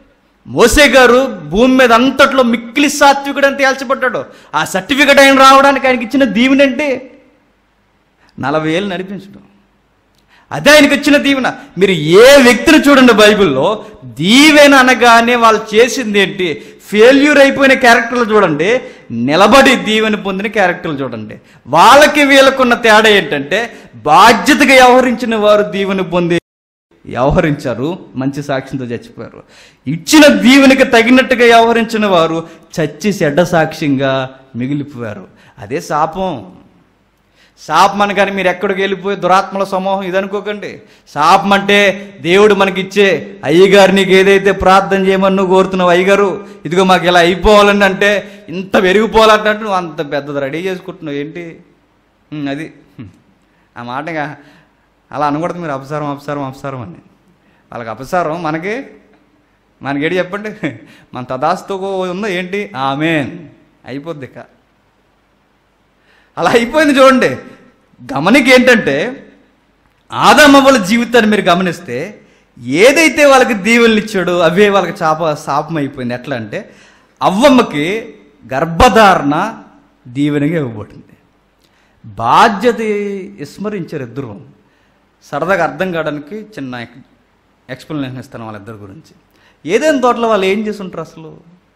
మోసే గారు భూమి మీద అంతట్లో మిక్కిలి సాత్వికుడు అని తేల్చబడ్డాడు ఆ సర్టిఫికెట్ ఆయన రావడానికి ఆయనకి ఇచ్చిన దీవెనంటే నలభై ఏళ్ళు నడిపించడం అదే ఆయనకి ఇచ్చిన దీవెన మీరు ఏ వ్యక్తిని చూడండి బైబిల్లో దీవెన అనగానే వాళ్ళు చేసింది ఏంటి ఫెయిల్యూర్ అయిపోయిన క్యారెక్టర్లు చూడండి నిలబడి దీవెన పొందిన క్యారెక్టర్లు చూడండి వాళ్ళకి వీళ్ళకున్న తేడా ఏంటంటే బాధ్యతగా వ్యవహరించిన వారు దీవెన పొంది వ్యవహరించారు మంచి సాక్ష్యంతో చచ్చిపోయారు ఇచ్చిన దీవెనికి తగినట్టుగా వ్యవహరించిన వారు చచ్చి చెడ్డ సాక్ష్యంగా మిగిలిపోయారు అదే శాపం శాపం అనగానే మీరు ఎక్కడికి వెళ్ళిపోయి దురాత్మల సమూహం ఇది అనుకోకండి శాపం అంటే దేవుడు మనకిచ్చే అయ్యగారు నీకు ఏదైతే ప్రార్థన చేయమని నువ్వు కోరుతున్నావు అయ్యగారు ఇదిగో మాకు ఇలా అయిపోవాలని అంటే ఇంత పెరిగిపోవాలంటే నువ్వు అంత పెద్దది రెడీ చేసుకుంటున్నావు ఏంటి ఉమ్, అది ఉమ్. ఆ మాటగా అలా అనకూడదు మీరు అపసారం అపసారం అపసారం అని వాళ్ళకి అపసారం మనకి మనకేంటి చెప్పండి మన తదాస్తు ఉందో ఏంటి ఆమెన్ అయిపోద్ది ఇక అలా అయిపోయింది చూడండి గమనిక ఏంటంటే ఆదమవ్వల జీవితాన్ని మీరు గమనిస్తే ఏదైతే వాళ్ళకి దీవెనలు ఇచ్చాడో అవే వాళ్ళకి చాప శాపం అయిపోయింది ఎట్లా అంటే అవ్వమ్మకి గర్భధారణ దీవెనగా ఇవ్వబడింది బాధ్యత విస్మరించారు ఇద్దరు సరదాగా అర్థం కావడానికి చిన్న ఎక్స్ప్లెనేషన్ ఇస్తాను వాళ్ళిద్దరి గురించి ఏదైనా తోటలో వాళ్ళు ఏం చేసి ఉంటారు అసలు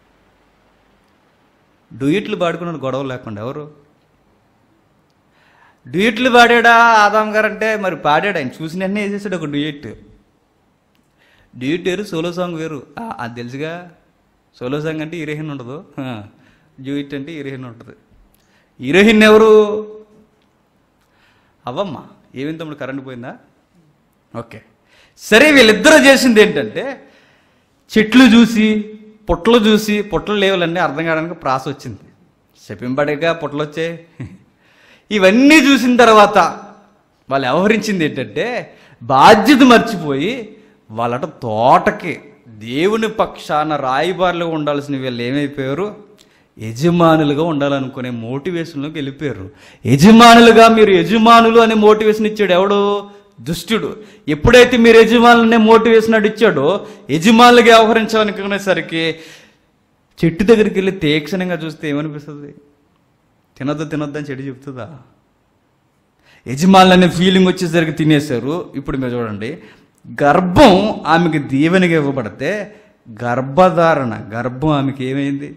డూయిట్లు పాడుకున్న గొడవ లేకుండా ఎవరు డ్యూయట్లు పాడాడా ఆదాం గారు అంటే మరి పాడాడు ఆయన చూసిన వెంటనే వేసేసాడు ఒక డ్యూయట్ డ్యూయట్ వేరు సోలో సాంగ్ వేరు ఆ, అది తెలుసుగా సోలో సాంగ్ అంటే హీరోయిన్ ఉండదు డ్యూయట్ అంటే హీరోయిన్ ఉంటుంది హీరోయిన్ ఎవరు అవ్వమ్మ ఏమి తమ్ముడు కరెంట్ పోయిందా ఓకే సరే వీళ్ళిద్దరూ చేసింది ఏంటంటే చెట్లు చూసి పుట్టలు చూసి పుట్టలు లేవులన్నీ అర్థం కావడానికి ప్రాస వచ్చింది చెప్పింపడగా పుట్టలు వచ్చాయి ఇవన్నీ చూసిన తర్వాత వాళ్ళు వ్యవహరించింది ఏంటంటే బాధ్యత మర్చిపోయి వాళ్ళట తోటకి దేవుని పక్షాన రాయిబారులో ఉండాల్సిన వీళ్ళు ఏమైపోయారు యజమానులుగా ఉండాలనుకునే మోటివేషన్లోకి వెళ్ళిపోయారు యజమానులుగా మీరు యజమానులు అనే మోటివేషన్ ఇచ్చాడు ఎవడు దుష్టుడు ఎప్పుడైతే మీరు యజమానులనే మోటివేషన్ అడు ఇచ్చాడో యజమానులుగా వ్యవహరించాలనుకునేసరికి చెట్టు దగ్గరికి వెళ్ళి తీక్షణంగా చూస్తే ఏమనిపిస్తుంది తినొద్దు తినొద్దు అని చెడు చెప్తుందా యజమానులు అనే ఫీలింగ్ వచ్చేసరికి తినేశారు ఇప్పుడు మీరు చూడండి గర్భం ఆమెకి దీవెనగా ఇవ్వబడితే గర్భధారణ గర్భం ఆమెకి ఏమైంది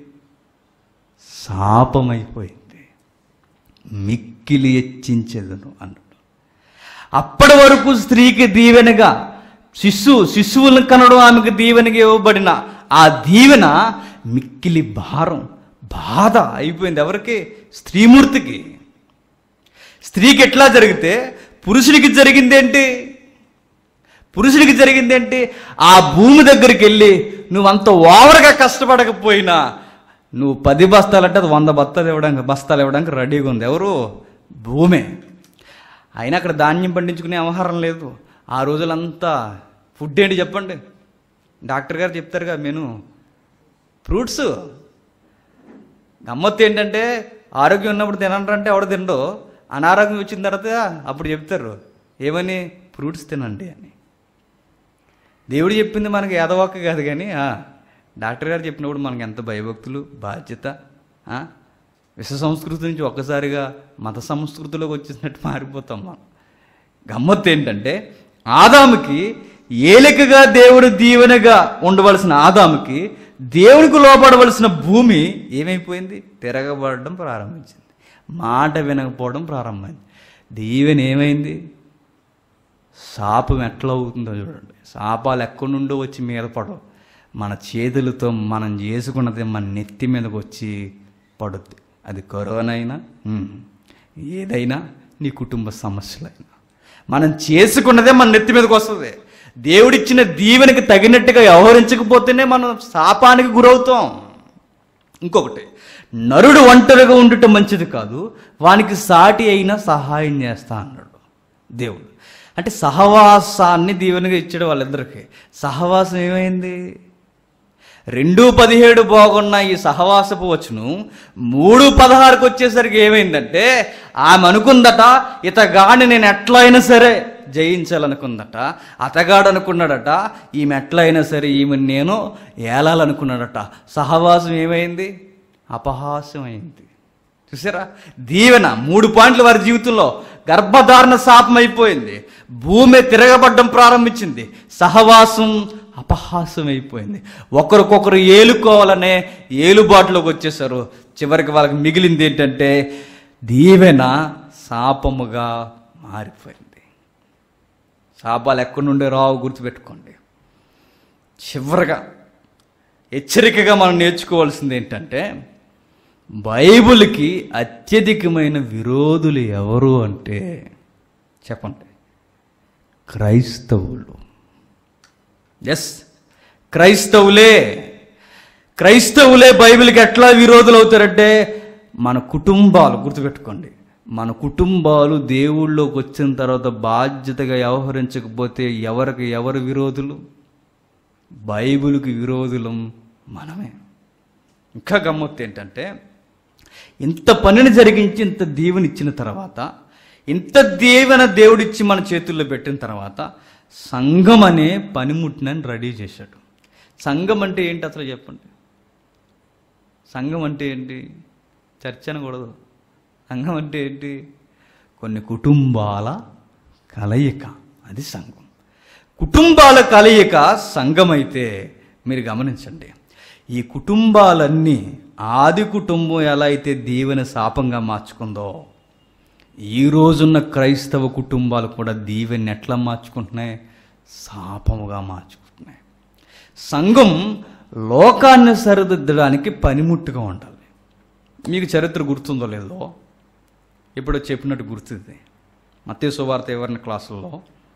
శాపమైపోయింది మిక్కిలి హెచ్చించేదను అన్నాడు అప్పటి వరకు స్త్రీకి దీవెనగా శిశువు శిశువులను కనడం ఆమెకు దీవెనగా ఇవ్వబడిన ఆ దీవెన మిక్కిలి భారం బాధ అయిపోయింది ఎవరికి స్త్రీమూర్తికి స్త్రీకి ఎట్లా జరిగితే పురుషునికి జరిగిందేంటి పురుషునికి జరిగిందేంటి ఆ భూమి దగ్గరికి వెళ్ళి నువ్వు అంత ఓవర్గా కష్టపడకపోయినా నువ్వు పది బస్తాలంటే అది వంద బస్తాలు ఇవ్వడానికి బస్తాలు ఇవ్వడానికి రెడీగా ఉంది ఎవరు భూమే అయినా అక్కడ ధాన్యం పండించుకునే వ్యవహారం లేదు ఆ రోజులంతా ఫుడ్ ఏంటి చెప్పండి డాక్టర్ గారు చెప్తారు కదా మెను ఫ్రూట్స్ గమ్మత్తు ఏంటంటే ఆరోగ్యం ఉన్నప్పుడు తినంటారంటే ఎవడు తినడు అనారోగ్యం వచ్చిన తర్వాత అప్పుడు చెప్తారు ఏమని ఫ్రూట్స్ తినండి అని దేవుడు చెప్పింది మనకి ఏదవాక కాదు కానీ ఆ, డాక్టర్ గారు చెప్పినప్పుడు మనకి ఎంత భయభక్తులు బాధ్యత ఆ, విశ్వ సంస్కృతి నుంచి ఒక్కసారిగా మత సంస్కృతిలోకి వచ్చేసినట్టు మారిపోతాం మనం గమ్మత్తు ఏంటంటే ఆదాముకి ఏలికగా దేవుడు దీవెనగా ఉండవలసిన ఆదాముకి దేవునికి లోపడవలసిన భూమి ఏమైపోయింది తిరగబడడం ప్రారంభించింది మాట వినకపోవడం ప్రారంభమైంది దీవెన ఏమైంది శాపం ఎట్లా అవుతుందో చూడండి శాపాలు ఎక్కడి నుండో వచ్చి మీద పడవు మన చేతులతో మనం చేసుకున్నది మన నెత్తి మీదకి వచ్చి పడుద్ది అది కరోనా అయినా ఉమ్, ఏదైనా నీ కుటుంబ సమస్యలైనా మనం చేసుకున్నదే మన నెత్తి మీదకి వస్తుంది దేవుడిచ్చిన దీవెనకి తగినట్టుగా వ్యవహరించకపోతేనే మనం శాపానికి గురవుతాం ఇంకొకటి నరుడు ఒంటరిగా ఉండటం మంచిది కాదు వానికి సాటి అయినా సహాయం చేస్తా అన్నాడు దేవుడు అంటే సహవాసాన్ని దీవెనగా ఇచ్చాడు వాళ్ళిద్దరికి సహవాసం ఏమైంది రెండు పదిహేడు బాగున్న ఈ సహవాసపు వచ్చును మూడు పదహారుకి వచ్చేసరికి ఏమైందంటే ఆమె అనుకుందట ఇతగాని నేను ఎట్లా అయినా సరే జయించాలనుకుందట అతగాడు అనుకున్నాడట ఈమె ఎట్లయినా సరే ఈమె నేను ఏలాలనుకున్నాడట సహవాసం ఏమైంది అపహాస్యం అయింది చూసారా దీవెన మూడు పాయింట్లు వారి జీవితంలో గర్భధారణ శాపం అయిపోయింది భూమి తిరగబడ్డం ప్రారంభించింది సహవాసం అపహాసం అయిపోయింది ఒకరికొకరు ఏలుకోవాలనే ఏలుబాటులోకి వచ్చేసారు చివరికి వాళ్ళకి మిగిలింది ఏంటంటే దీవెన శాపముగా మారిపోయింది శాపాలు ఎక్కడి నుండి రావు గుర్తుపెట్టుకోండి చివరిగా హెచ్చరికగా మనం నేర్చుకోవాల్సింది ఏంటంటే బైబిల్కి అత్యధికమైన విరోధులు ఎవరు అంటే చెప్పండి క్రైస్తవులు ఎస్ క్రైస్తవులే క్రైస్తవులే బైబిల్కి ఎట్లా విరోధులు అవుతారంటే మన కుటుంబాలు గుర్తుపెట్టుకోండి మన కుటుంబాలు దేవుళ్ళలోకి వచ్చిన తర్వాత బాధ్యతగా వ్యవహరించకపోతే ఎవరికి ఎవరు విరోధులు బైబిల్కి విరోధులం మనమే ఇంకా గమ్మత్తు ఏంటంటే ఇంత పనిని జరిగించి ఇంత దీవెని ఇచ్చిన తర్వాత ఇంత దీవెన దేవుడిచ్చి మన చేతుల్లో పెట్టిన తర్వాత సంఘం అనే పనిముట్టినని రెడీ చేశాడు సంఘం అంటే ఏంటి అసలు చెప్పండి సంఘం అంటే ఏంటి చర్చ అనకూడదు సంఘం అంటే ఏంటి కొన్ని కుటుంబాల కలయిక అది సంఘం కుటుంబాల కలయిక సంఘం అయితే మీరు గమనించండి ఈ కుటుంబాలన్నీ ఆది కుటుంబం ఎలా అయితే దీవెన శాపంగా మార్చుకుందో ఈ రోజున్న క్రైస్తవ కుటుంబాలు కూడా దీవెని ఎట్లా మార్చుకుంటున్నాయి శాపముగా మార్చుకుంటున్నాయి సంఘం లోకాన్ని సరిదిద్దడానికి పనిముట్టుగా ఉండాలి మీకు చరిత్ర గుర్తుందో లేదో ఇప్పుడు చెప్పినట్టు గుర్తుంది మత్తే సువార్త ఎవరిన క్లాసుల్లో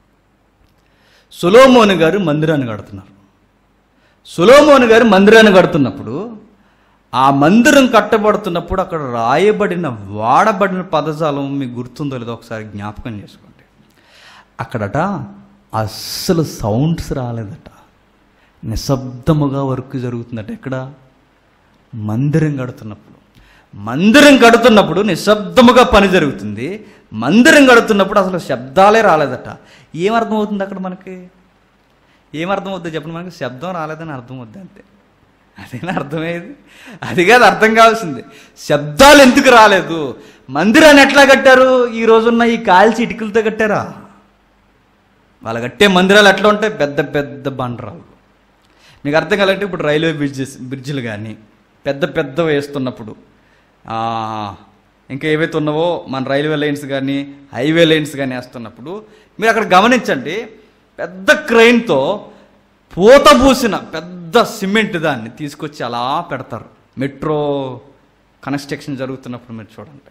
సులోమోని గారు మందిరాన్ని కడుతున్నారు సులోమోని గారు మందిరాన్ని కడుతున్నప్పుడు ఆ మందిరం కట్టబడుతున్నప్పుడు అక్కడ రాయబడిన వాడబడిన పదజాలం మీకు గుర్తుందో లేదో ఒకసారి జ్ఞాపకం చేసుకోండి అక్కడట అస్సలు సౌండ్స్ రాలేదట నిశ్శబ్దముగా వర్క్ జరుగుతుందట ఎక్కడ మందిరం కడుతున్నప్పుడు మందిరం కడుతున్నప్పుడు నిశ్శబ్దముగా పని జరుగుతుంది మందిరం కడుతున్నప్పుడు అసలు శబ్దాలే రాలేదట ఏమర్థమవుతుంది అక్కడ మనకి ఏమర్థమవుద్దో చెప్పండి మనకి శబ్దం రాలేదని అర్థం అవుద్ది అంతే అదేనా అర్థమయ్యేది అది కాదు అర్థం కావాల్సింది శబ్దాలు ఎందుకు రాలేదు మందిరాన్ని ఎట్లా కట్టారు ఈ రోజున్న ఈ కాల్చి ఇటుకలతో కట్టారా వాళ్ళు కట్టే మందిరాలు ఎట్లా ఉంటాయి పెద్ద పెద్ద బండరాలు మీకు అర్థం కావాలంటే ఇప్పుడు రైల్వే బ్రిడ్జెస్ బ్రిడ్జిలు కానీ పెద్ద పెద్ద వేస్తున్నప్పుడు ఆ, ఇంకా ఏవైతే ఉన్నావో మన రైల్వే లైన్స్ కానీ హైవే లైన్స్ కానీ వేస్తున్నప్పుడు మీరు అక్కడ గమనించండి పెద్ద క్రెయిన్తో పూత పూసిన పెద్ద సిమెంట్ దాన్ని తీసుకొచ్చి అలా పెడతారు మెట్రో కన్స్ట్రక్షన్ జరుగుతున్నప్పుడు మీరు చూడండి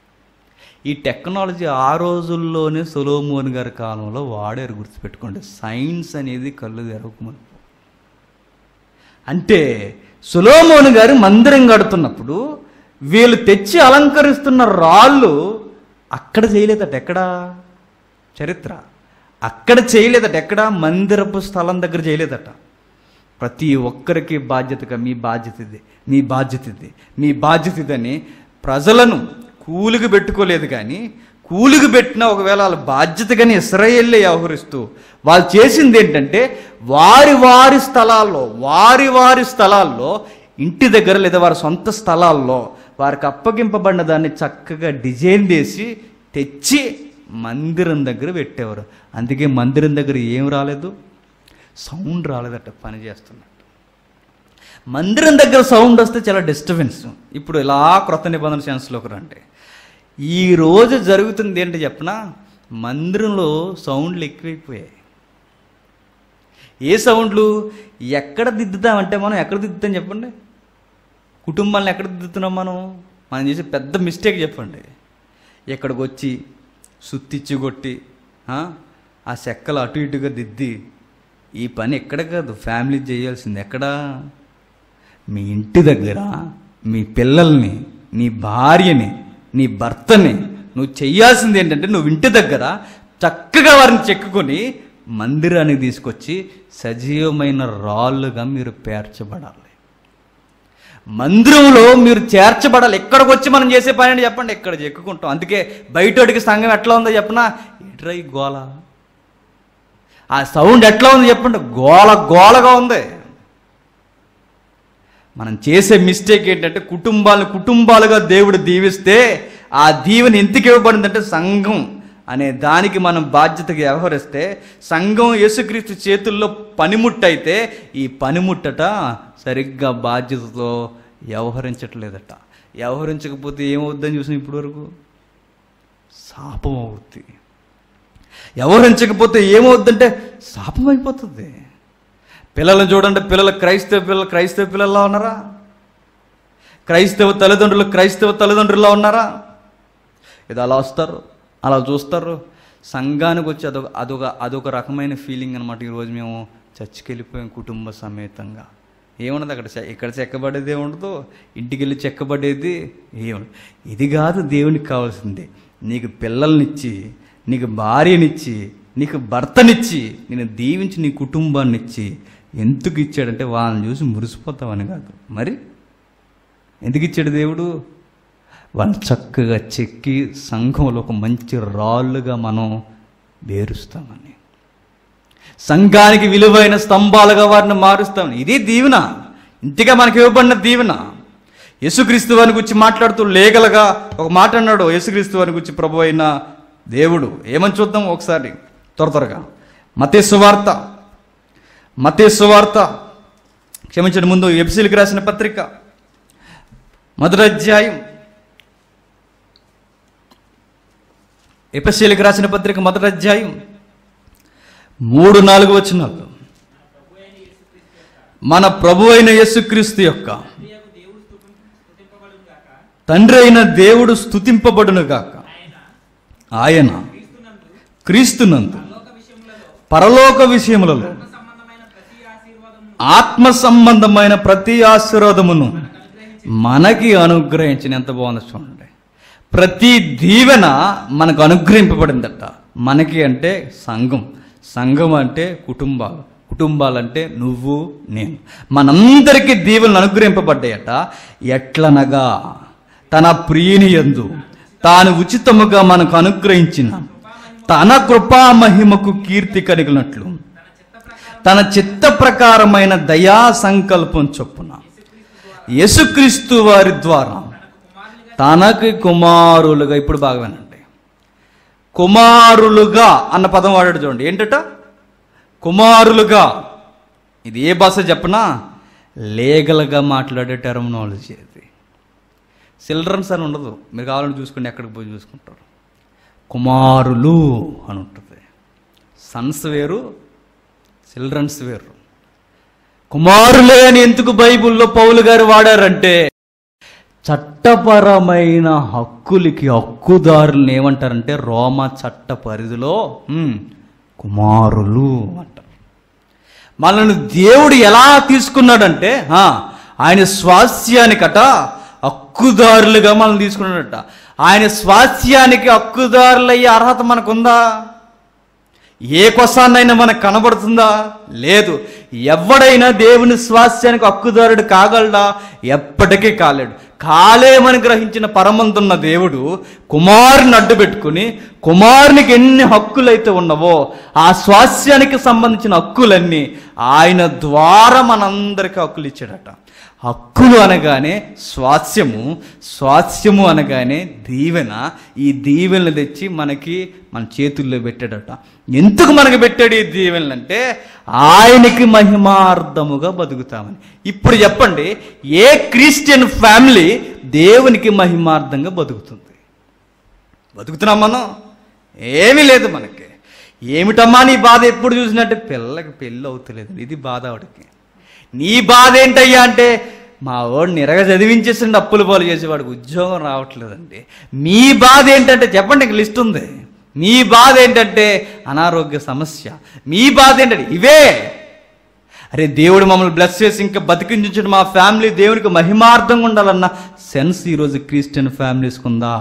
ఈ టెక్నాలజీ ఆ రోజుల్లోనే సొలోమోన్ గారి కాలంలో వాడారు గుర్తుపెట్టుకోండి సైన్స్ అనేది కళ్ళు తెరవకముందు అంటే సులోమోను గారు మందిరం కడుతున్నప్పుడు వీళ్ళు తెచ్చి అలంకరిస్తున్న రాళ్ళు అక్కడ చేయలేదట ఎక్కడ చరిత్ర అక్కడ చేయలేదట ఎక్కడ మందిరపు స్థలం దగ్గర చేయలేదట ప్రతి ఒక్కరికి బాధ్యతగా మీ బాధ్యత ఇది మీ బాధ్యత ఇది మీ బాధ్యత ఇదని ప్రజలను కూలికి పెట్టుకోలేదు కానీ కూలికి పెట్టిన ఒకవేళ వాళ్ళ బాధ్యతగానే ఇస్రాయేల్లే వ్యవహరిస్తూ వాళ్ళు చేసింది ఏంటంటే వారి వారి స్థలాల్లో వారి వారి స్థలాల్లో ఇంటి దగ్గర లేదా వారి సొంత స్థలాల్లో వారికి అప్పగింపబడిన దాన్ని చక్కగా డిజైన్ చేసి తెచ్చి మందిరం దగ్గర పెట్టేవారు అందుకే మందిరం దగ్గర ఏం రాలేదు సౌండ్ రాలేదట పని చేస్తున్నట్టు మందిరం దగ్గర సౌండ్ వస్తే చాలా డిస్టర్బెన్స్ ఇప్పుడు ఇలా క్రొత్త నిబంధన సెన్స్లోకి రండి ఈ రోజు జరుగుతుంది ఏంటి చెప్పనా మందిరంలో సౌండ్లు ఎక్కువైపోయాయి ఏ సౌండ్లు ఎక్కడ దిద్దుతామంటే మనం ఎక్కడ దిద్దుతాం చెప్పండి కుటుంబాలను ఎక్కడ దిద్దుతున్నాం మనం మనం చేసే పెద్ద మిస్టేక్ చెప్పండి ఇక్కడికి వచ్చి సుత్తిచ్చి కొట్టి ఆ, ఆ చెక్కలు అటు ఇటుగా దిద్ది ఈ పని ఎక్కడ కాదు ఫ్యామిలీ చేయాల్సింది ఎక్కడ మీ ఇంటి దగ్గర మీ పిల్లల్ని నీ భార్యని నీ భర్తని నువ్వు చెయ్యాల్సింది ఏంటంటే నువ్వు ఇంటి దగ్గర చక్కగా వారిని చెక్కుకొని మందిరానికి తీసుకొచ్చి సజీవమైన రాళ్ళుగా మీరు పేర్చబడాలి మందిరంలో మీరు చేర్చబడాలి ఎక్కడికి వచ్చి మనం చేసే పని అని చెప్పండి ఎక్కడ చెక్కుకుంటాం అందుకే బయటోడికి సంఘం ఎట్లా ఉందో చెప్పనా ఇట్రా ఈ గోల ఆ సౌండ్ ఎట్లా ఉంది చెప్పండి గోల గోలగా ఉంది మనం చేసే మిస్టేక్ ఏంటంటే కుటుంబాలను కుటుంబాలుగా దేవుడు దీవిస్తే ఆ దీవెన ఎందుకు ఇవ్వబడిందంటే సంఘం అనే దానికి మనం బాధ్యతగా వ్యవహరిస్తే సంఘం యేసుక్రీస్తు చేతుల్లో పనిముట్టయితే ఈ పనిముట్టట సరిగ్గా బాధ్యతతో వ్యవహరించట్లేదట వ్యవహరించకపోతే ఏమవుద్దని చూసిన ఇప్పటివరకు శాపం అవుద్ది వ్యవహరించకపోతే ఏమవుద్దంటే శాపం అయిపోతుంది పిల్లలను చూడండి పిల్లలు క్రైస్తవ పిల్లలు క్రైస్తవ పిల్లల్లా ఉన్నారా క్రైస్తవ తల్లిదండ్రులు క్రైస్తవ తల్లిదండ్రుల్లో ఉన్నారా ఇది అలా వస్తారు అలా చూస్తారు సంఘానికి వచ్చి అదొక అదొక అదొక రకమైన ఫీలింగ్ అనమాట ఈరోజు మేము చర్చికి వెళ్ళిపోయాం కుటుంబ సమేతంగా ఏమున్నది అక్కడ చె- ఇక్కడ చెక్కబడేది ఏముండదు ఇంటికి వెళ్ళి చెక్కబడేది ఏముండదు ఇది కాదు దేవునికి కావాల్సింది నీకు పిల్లల్నిచ్చి నీకు భార్యనిచ్చి నీకు భర్తనిచ్చి నేను దీవించి నీ కుటుంబాన్ని ఇచ్చి ఎందుకు ఇచ్చాడంటే వాళ్ళని చూసి మురిసిపోతామని కాదు మరి ఎందుకు ఇచ్చాడు దేవుడు వాళ్ళు చక్కగా చెక్కి సంఘంలో ఒక మంచి రాళ్ళుగా మనం వేరుస్తామని సంఘానికి విలువైన స్తంభాలుగా వారిని మారుస్తామని ఇది దీవెన ఇంటిగా మనకి ఇవ్వబడిన దీవెన యేసుక్రీస్తు వారి గురించి మాట్లాడుతూ లేగలగా ఒక మాట అన్నాడు యేసుక్రీస్తు వారి గురించి ప్రభు అయిన దేవుడు ఏమని చూద్దాం ఒకసారి త్వర త్వరగా మతేసు వార్త మతేసు వార్త క్షమించండి ముందు ఎపిసిల్కి రాసిన పత్రిక మొదటి అధ్యాయం ఎపిసిల్కి రాసిన పత్రిక మొదటి అధ్యాయం మూడు నాలుగు వచనాలు మన ప్రభు అయిన యేసుక్రీస్తు యొక్క తండ్రి అయిన దేవుడు స్తుతింపబడును గాక ఆయన క్రీస్తునందు పరలోక విషయములలో సంబంధమైన ప్రతి ఆశీర్వాదము ఆత్మ సంబంధమైన ప్రతి ఆశీర్వాదమును మనకి అనుగ్రహించిన ఎంత బాగుందో చూడండి ప్రతి దీవెన మనకు అనుగ్రహింపబడిందట మనకి అంటే సంఘం సంఘం అంటే కుటుంబాలు కుటుంబాలంటే నువ్వు నేను మనందరికీ దీవెనలు అనుగ్రహింపబడ్డాయట ఎట్లనగా తన ప్రియుని యందు తాను ఉచితముగా మనకు అనుగ్రహించిన తన కృపా మహిమకు కీర్తి కలిగినట్లు తన చిత్త ప్రకారమైన దయా సంకల్పం చొప్పున యేసుక్రీస్తు వారి ద్వారా తనకి కుమారులుగా ఇప్పుడు బాగా వినండి కుమారులుగా అన్న పదం వాడాడు చూడండి ఏంటట కుమారులుగా ఇది ఏ భాష చెప్పనా లీగల్గా మాట్లాడే టెర్మినాలజీ అది చిల్డ్రన్స్ అని ఉండదు మీరు కావాలని చూసుకోండి ఎక్కడికి పోయి చూసుకుంటారు కుమారులు అని ఉంటుంది సన్స్ వేరు చిల్డ్రన్స్ వేరు కుమారులే అని ఎందుకు బైబిల్లో పౌలు గారు వాడారంటే చట్టపరమైన హక్కులకి హక్కుదారులను ఏమంటారంటే రోమ చట్ట పరిధిలో ఉమ్, కుమారులు అంటారు మనల్ని దేవుడు ఎలా తీసుకున్నాడంటే ఆ, ఆయన స్వాస్థ్యానికట హక్కుదారులుగా మనల్ని తీసుకున్నాడట ఆయన స్వాస్థ్యానికి హక్కుదారులయ్యే అర్హత మనకుందా ఏ కొసాన్నైనా మనకు కనబడుతుందా లేదు ఎవడైనా దేవుని స్వాస్థ్యానికి హక్కుదారుడు కాగలడా ఎప్పటికీ కాలేడు కాలేమని గ్రహించిన పరమంతున్న దేవుడు కుమారుని అడ్డు పెట్టుకుని కుమారునికి ఎన్ని హక్కులైతే ఉన్నవో ఆ స్వాస్థ్యానికి సంబంధించిన హక్కులన్నీ ఆయన ద్వారా మనందరికీ హక్కులు ఇచ్చాడట హక్కులు అనగానే స్వాస్యము స్వాస్యము అనగానే దీవెన ఈ దీవెనలు తెచ్చి మనకి మన చేతుల్లో పెట్టాడట ఎందుకు మనకు పెట్టాడు ఈ దీవెనలు అంటే ఆయనకి మహిమార్థముగా బతుకుతామని ఇప్పుడు చెప్పండి ఏ క్రిస్టియన్ ఫ్యామిలీ దేవునికి మహిమార్థంగా బతుకుతుంది బతుకుతున్నాం మనం ఏమీ లేదు మనకి ఏమిటమ్మా నీ బాధ ఎప్పుడు చూసినట్టే పిల్లకి పెళ్ళి అవుతలేదు ఇది బాధ ఆవిడకి నీ బాధ ఏంటయ్యా అంటే మా వాడు నిరగ చదివించేసిండి అప్పులు పాలు చేసేవాడికి ఉద్యోగం రావట్లేదండి మీ బాధ ఏంటంటే చెప్పండి ఇంక లిస్ట్ ఉంది మీ బాధ ఏంటంటే అనారోగ్య సమస్య మీ బాధ ఏంటంటే ఇవే అరే దేవుడు మమ్మల్ని బ్లెస్ చేసి ఇంకా బతికించు మా ఫ్యామిలీ దేవునికి మహిమార్థంగా ఉండాలన్న సెన్స్ ఈరోజు క్రిస్టియన్ ఫ్యామిలీస్కి ఉందా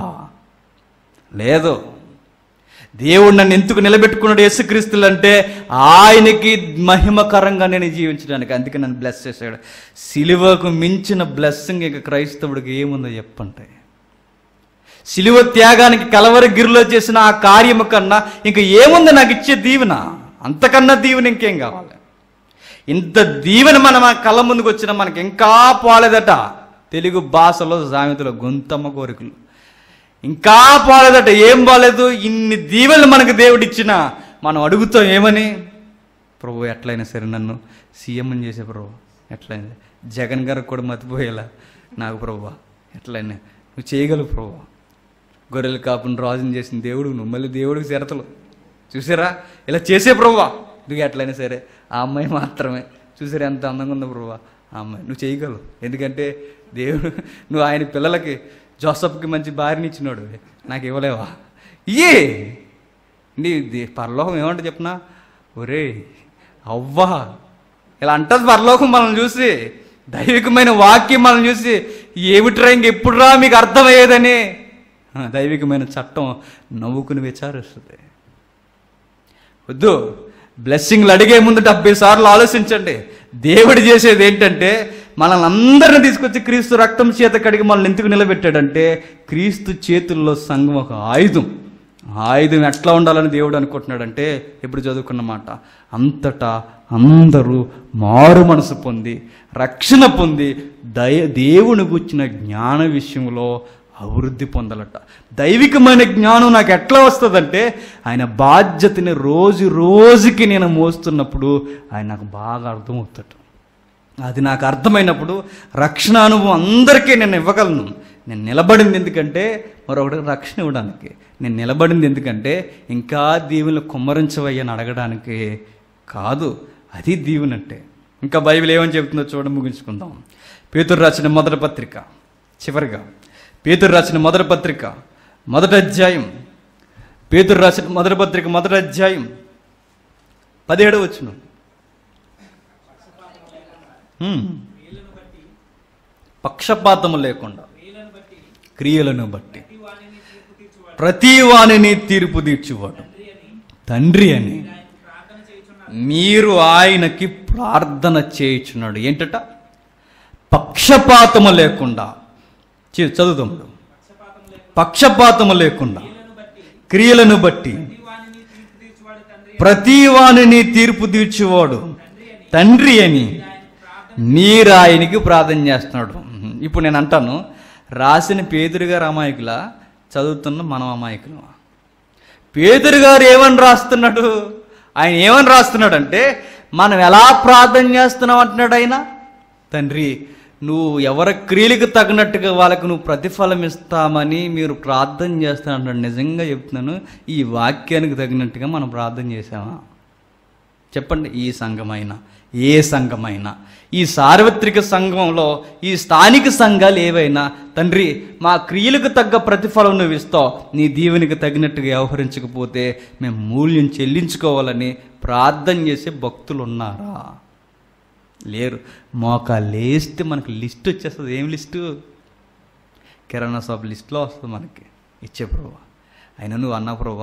లేదు దేవుడు నన్ను ఎందుకు నిలబెట్టుకున్నాడు యేసుక్రీస్తులు అంటే ఆయనకి మహిమకరంగా నేను జీవించడానికి అందుకే నన్ను బ్లెస్ చేశాడు సిలువకు మించిన బ్లెస్సింగ్ ఇక క్రైస్తవుడికి ఏముందో చెప్పండి సిలువ త్యాగానికి కలవరి గిరిలో చేసిన ఆ కార్యము కన్నా ఇంక ఏముంది నాకు ఇచ్చే దీవెన అంతకన్నా దీవెన ఇంకేం కావాలి ఇంత దీవెన మనం ఆ కళ్ళ ముందుకు వచ్చినా మనకి ఇంకా పోలేదట తెలుగు భాషలో సామెతలో గొంతమ్మ కోరికలు ఇంకా పోలేదట ఏం బాలేదు ఇన్ని దీవెనలు మనకు దేవుడిచ్చినా మనం అడుగుతాం ఏమని ప్రభు ఎట్లయినా సరే నన్ను సీఎం చేసే ప్రభు ఎట్లయినా జగన్ గారికి కూడా మతిపోయేలా నాకు ప్రభు ఎట్లయినా నువ్వు చేయగలవు ప్రభు గొర్రెల కాపుని రాజుని చేసిన దేవుడు నువ్వు మళ్ళీ దేవుడికి శరతలు చూసారా ఇలా చేసే ప్రభువా నువ్వు ఎట్లయినా సరే ఆ అమ్మాయి మాత్రమే చూసారా ఎంత అందంగా ఉందో ప్రభువా ఆ అమ్మాయి నువ్వు చేయగలవు ఎందుకంటే దేవుడు నువ్వు ఆయన పిల్లలకి జోసఫ్కి మంచి భార్యని ఇచ్చినాడు నాకు ఇవ్వలేవా ఇయ్యే నీ దే- పరలోకం ఏమంటే చెప్పనా ఒరే అవ్వా ఇలా అంటది పరలోకం మనల్ని చూసి దైవికమైన వాక్యం మనల్ని చూసి ఏమిట్రా ఇంక ఎప్పుడురా మీకు అర్థమయ్యేదని ఆ, దైవికమైన చట్టం నవ్వుకుని విచారిస్తుంది వద్దు బ్లెస్సింగ్లు అడిగే ముందు డెబ్బై సార్లు ఆలోచించండి దేవుడు చేసేది ఏంటంటే మనల్ని అందరిని తీసుకొచ్చి క్రీస్తు రక్తం చేత కడిగి మనల్ని ఎందుకు నిలబెట్టాడంటే క్రీస్తు చేతుల్లో సంఘం ఒక ఆయుధం ఆ ఆయుధం ఎట్లా ఉండాలని దేవుడు అనుకుంటున్నాడంటే ఎప్పుడు చదువుకున్న మాట అంతటా అందరూ మారు మనసు పొంది రక్షణ పొంది దయ దేవుని గుచ్చిన జ్ఞాన విషయంలో అభివృద్ధి పొందాలట దైవికమైన జ్ఞానం నాకు ఎట్లా వస్తుందంటే ఆయన బాధ్యతని రోజు రోజుకి నేను మోస్తున్నప్పుడు ఆయన నాకు బాగా అర్థమవుతాడు అది నాకు అర్థమైనప్పుడు రక్షణ అనుభవం అందరికీ నేను ఇవ్వగలను నేను నిలబడింది ఎందుకంటే మరొకటి రక్షణ ఇవ్వడానికి నేను నిలబడింది ఎందుకంటే ఇంకా దీవులను కుమ్మరించవయ్యని అడగడానికి కాదు అది దీవునంటే ఇంకా బైబిల్ ఏమని చెబుతుందో చూడ ముగించుకుందాం పేతురు రాసిన మొదటి పత్రిక చివరిగా పేతురు రాసిన మొదటి పత్రిక మొదటి అధ్యాయం పేతురు రాసిన మొదటి పత్రిక మొదటి అధ్యాయం పదిహేడు వచ్చిన పక్షపాతము లేకుండా క్రియలను బట్టి ప్రతి వానిని తీర్పు తీర్చువాడు తండ్రి అని మీరు ఆయనకి ప్రార్థన చేయుచున్నాడు ఏంటట పక్షపాతము లేకుండా చే- చదువుతాము పక్షపాతము లేకుండా క్రియలను బట్టి ప్రతి వానిని తీర్పు తీర్చువాడు తండ్రి అని మీరు ఆయనకి ప్రార్థన చేస్తున్నాడు ఇప్పుడు నేను అంటాను రాసిన పేదరు గారు అమాయకుల చదువుతున్న మనం అమాయకులం పేదరు గారు ఏమని రాస్తున్నాడు ఆయన ఏమని రాస్తున్నాడు అంటే మనం ఎలా ప్రార్థన చేస్తున్నాం అంటున్నాడు ఆయన తండ్రి నువ్వు ఎవరి క్రియలకు తగినట్టుగా వాళ్ళకు నువ్వు ప్రతిఫలం ఇస్తామని మీరు ప్రార్థన చేస్తా అంటాడు నిజంగా చెప్తున్నాను ఈ వాక్యానికి తగినట్టుగా మనం ప్రార్థన చేసామా చెప్పండి ఈ సంఘమైనా ఏ సంఘమైనా ఈ సార్వత్రిక సంఘంలో ఈ స్థానిక సంఘాలు ఏవైనా తండ్రి మా క్రియలకు తగ్గ ప్రతిఫలం నువ్వు ఇస్తావు నీ దీవెనికి తగినట్టుగా వ్యవహరించకపోతే మేము మూల్యం చెల్లించుకోవాలని ప్రార్థన చేసే భక్తులు ఉన్నారా లేరు మోకా లేస్తే మనకు లిస్ట్ వచ్చేస్తుంది ఏం లిస్టు కిరాణా షాప్ లిస్ట్లో వస్తుంది మనకి ఇచ్చే ప్రభా అయినా నువ్వు అన్నా ప్రభా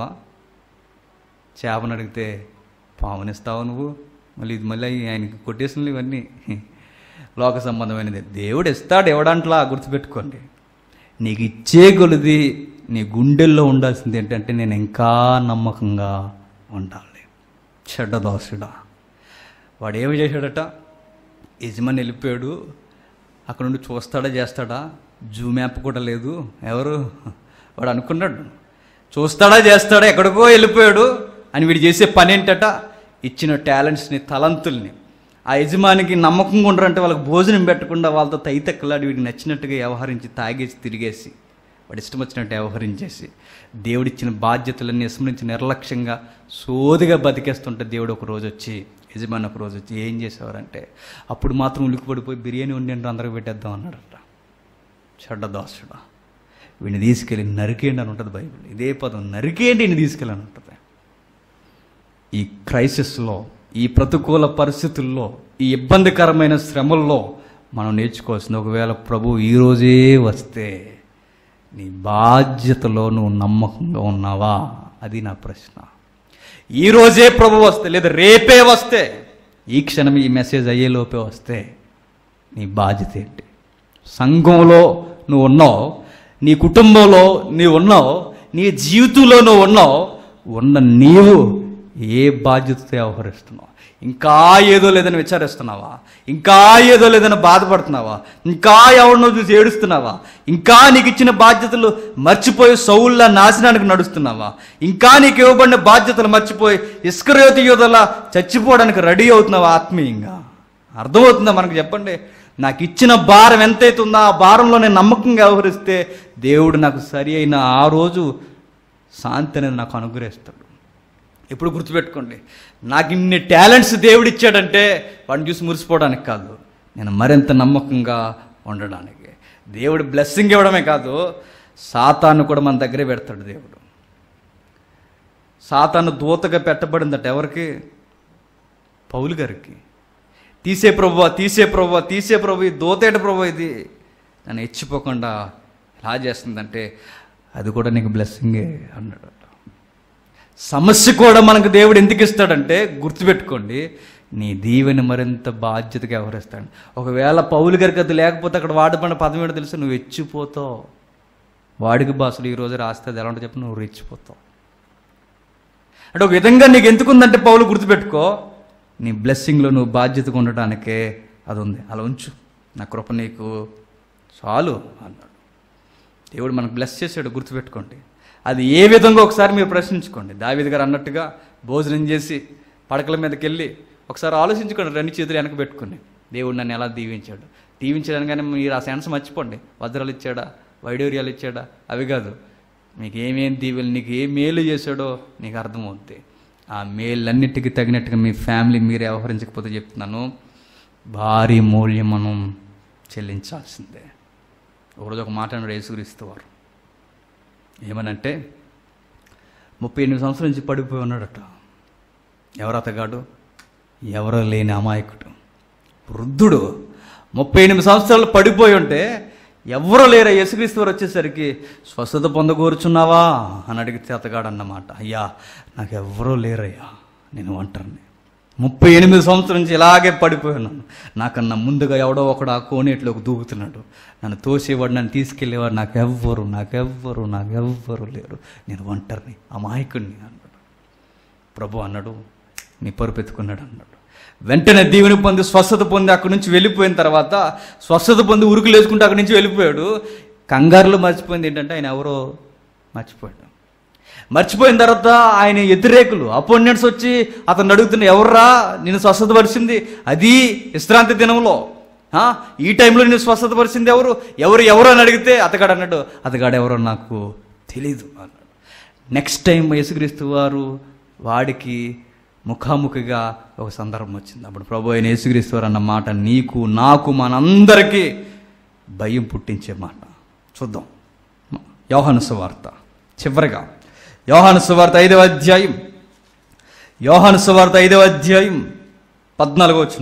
చేపను అడిగితే పావునిస్తావు నువ్వు మళ్ళీ ఇది మళ్ళీ ఆయనకి కొట్టేసినవి ఇవన్నీ లోక సంబంధమైనది దేవుడు ఇస్తాడు ఎవడంట్లా గుర్తుపెట్టుకోండి నీకు ఇచ్చే కొలిది నీ గుండెల్లో ఉండాల్సింది ఏంటంటే నేను ఇంకా నమ్మకంగా ఉండాలి చెడ్డ దోసుడా వాడు ఏమి చేశాడట యజమాని వెళ్ళిపోయాడు అక్కడ నుండి చూస్తాడా చేస్తాడా జూమ్ యాప్ కూడా లేదు ఎవరు వాడు అనుకున్నాడు చూస్తాడా చేస్తాడా ఎక్కడికో వెళ్ళిపోయాడు అని వీడు చేసే పని ఏంటట ఇచ్చిన టాలెంట్స్ని తలంతుల్ని ఆ యజమానికి నమ్మకంగా ఉండరంటే వాళ్ళకి భోజనం పెట్టకుండా వాళ్ళతో తైతక్కలాడి వీడికి నచ్చినట్టుగా వ్యవహరించి తాగేసి తిరిగేసి వాడు ఇష్టం వచ్చినట్టు వ్యవహరించేసి దేవుడిచ్చిన బాధ్యతలన్నీ విస్మరించి నిర్లక్ష్యంగా సోదిగా బతికేస్తుంటే దేవుడు ఒక రోజు వచ్చి యజమాని ఒక రోజు వచ్చి ఏం చేసేవారంటే అప్పుడు మాత్రం ఉలికిపడిపోయి బిర్యానీ వండి అందరికి పెట్టేద్దాం అన్నాడట చెడ్డ దోసుడా వీడిని తీసుకెళ్ళి నరికేయండి అని ఉంటుంది బైబిల్ ఇదే పదం నరికేయండి ఈయన తీసుకెళ్ళి అని ఉంటుంది ఈ క్రైసిస్లో ఈ ప్రతికూల పరిస్థితుల్లో ఈ ఇబ్బందికరమైన శ్రమల్లో మనం నేర్చుకోవాల్సింది ఒకవేళ ప్రభు ఈరోజే వస్తే నీ బాధ్యతలో నువ్వు నమ్మకంగా ఉన్నావా అది నా ప్రశ్న ఈరోజే ప్రభు వస్తే లేదా రేపే వస్తే ఈ క్షణం ఈ మెసేజ్ అయ్యేలోపే వస్తే నీ బాధ్యత ఏంటి సంఘంలో నువ్వు ఉన్నావు నీ కుటుంబంలో నీవు ఉన్నావు నీ జీవితంలో నువ్వు ఉన్నావు ఉన్న నీవు ఏ బాధ్యతతో వ్యవహరిస్తున్నావు ఇంకా ఏదో లేదని విచారిస్తున్నావా ఇంకా ఏదో లేదని బాధపడుతున్నావా ఇంకా ఎవరినో చూసి ఏడుస్తున్నావా ఇంకా నీకు ఇచ్చిన బాధ్యతలు మర్చిపోయి సౌళ్ళ నాశనానికి నడుస్తున్నావా ఇంకా నీకు ఇవ్వబడిన బాధ్యతలు మర్చిపోయి ఇస్కరేతి యోధలా చచ్చిపోవడానికి రెడీ అవుతున్నావా ఆత్మీయంగా అర్థమవుతుందా మనకు చెప్పండి నాకు ఇచ్చిన భారం ఎంతైతే ఉందో ఆ భారంలో నేను నమ్మకంగా వ్యవహరిస్తే దేవుడు నాకు సరి అయిన ఆ రోజు శాంతి అనేది నాకు అనుగ్రహిస్తాడు ఎప్పుడు గుర్తుపెట్టుకోండి నాకు ఇన్ని టాలెంట్స్ దేవుడు ఇచ్చాడంటే వాడిని చూసి మురిసిపోవడానికి కాదు నేను మరింత నమ్మకంగా ఉండడానికి దేవుడు బ్లెస్సింగ్ ఇవ్వడమే కాదు సాతాను కూడా మన దగ్గరే పెడతాడు దేవుడు సాతాను దూతగా పెట్టబడిందట ఎవరికి పౌలు గారికి తీసే ప్రభు తీసే ప్రభు తీసే ప్రభు ఈ దోతేట ప్రభు ఇది నన్ను హెచ్చిపోకుండా ఎలా చేస్తుందంటే అది కూడా నీకు బ్లెస్సింగే అన్నాడు సమస్య కూడా మనకు దేవుడు ఎందుకు ఇస్తాడంటే గుర్తుపెట్టుకోండి నీ దీవెని మరింత బాధ్యతగా వ్యవహరిస్తాడు ఒకవేళ పౌలు గారికి అది లేకపోతే అక్కడ వాడబడిన పదం ఏంటో తెలుసు నువ్వు హెచ్చిపోతావు వాడికి బాసుడు ఈరోజు రాస్తే అది ఎలా ఉంటుందో చెప్పి నువ్వు రెచ్చిపోతావు అంటే ఒక విధంగా నీకు ఎందుకుందంటే పౌలు గుర్తుపెట్టుకో నీ బ్లెస్సింగ్లో నువ్వు బాధ్యతగా ఉండటానికే అది ఉంది అలా ఉంచు నా కృప నీకు చాలు అన్నాడు దేవుడు మనకు బ్లెస్ చేసాడు గుర్తుపెట్టుకోండి అది ఏ విధంగా ఒకసారి మీరు ప్రశ్నించుకోండి దావిది గారు అన్నట్టుగా భోజనం చేసి పడకల మీదకి వెళ్ళి ఒకసారి ఆలోచించుకోండి రెండు చేతులు వెనక పెట్టుకుని దేవుడు నన్ను ఎలా దీవించాడు దీవించడానికి కానీ మీరు ఆ సెన్స్ మర్చిపోండి వజ్రాలు ఇచ్చాడా వైడూర్యాలు ఇచ్చాడా అవి కాదు మీకు ఏమేం దీవెలు నీకు ఏ మేలు చేశాడో నీకు అర్థమవుద్ది ఆ మేలన్నిటికీ తగినట్టుగా మీ ఫ్యామిలీ మీరు వ్యవహరించకపోతే చెప్తున్నాను భారీ మూల్యం మనం చెల్లించాల్సిందే ఒకరోజు ఒక మాట అన్నాడు యేసుక్రీస్తు వారు ఏమనంటే ముప్పై ఎనిమిది సంవత్సరాల నుంచి పడిపోయి ఉన్నాడట ఎవరు అతగాడు ఎవరో లేని అమాయకుడు వృద్ధుడు ముప్పై ఎనిమిది సంవత్సరాలు పడిపోయి ఉంటే ఎవరో లేరా యేసుక్రీస్తు వారు వచ్చేసరికి స్వస్థత పొందగోరుచున్నావా అని అడిగితే అతగాడు అన్నమాట అయ్యా నాకు ఎవరో లేరయ్యా నేను ఒంటరిని ముప్పై ఎనిమిది సంవత్సరం నుంచి ఇలాగే పడిపోయాను నాకన్నా ముందుగా ఎవడో ఒకడు ఆ కోనేటిలోకి దూకుతున్నాడు నన్ను తోసేవాడు నన్ను తీసుకెళ్ళేవాడు నాకెవ్వరు నాకెవ్వరు నాకెవ్వరు లేరు నేను ఒంటరిని అమాయకుడిని అన్నాడు ప్రభు అన్నాడు నీ పరుపెత్తుకున్నాడు అన్నాడు వెంటనే దీవెని పొంది స్వస్థత పొంది అక్కడి నుంచి వెళ్ళిపోయిన తర్వాత స్వస్థత పొంది ఉరుకులు వేసుకుంటూ అక్కడి నుంచి వెళ్ళిపోయాడు కంగారులో మర్చిపోయింది ఏంటంటే ఆయన ఎవరో మర్చిపోయాడు మర్చిపోయిన తర్వాత ఆయన వ్యతిరేకులు అపోనెంట్స్ వచ్చి అతను అడుగుతున్న ఎవర్రా నేను స్వస్థతపరిచింది అది విశ్రాంతి దినంలో ఆ, ఈ టైంలో నేను స్వస్థతపరిచింది ఎవరు ఎవరు ఎవరు అని అడిగితే అతగాడు అన్నాడు అతగాడు ఎవరో నాకు తెలీదు అన్నాడు నెక్స్ట్ టైం యేసుక్రీస్తు వారు వాడికి ముఖాముఖిగా ఒక సందర్భం వచ్చింది అప్పుడు ప్రభు అయిన యేసుక్రీస్తు వారు అన్న మాట నీకు నాకు మనందరికీ భయం పుట్టించే మాట చూద్దాం యోహాను సువార్త చివరిగా యోహాను సువార్త ఐదవ అధ్యాయం యోహాను సువార్త ఐదవ అధ్యాయం పద్నాలుగో వచ్చిన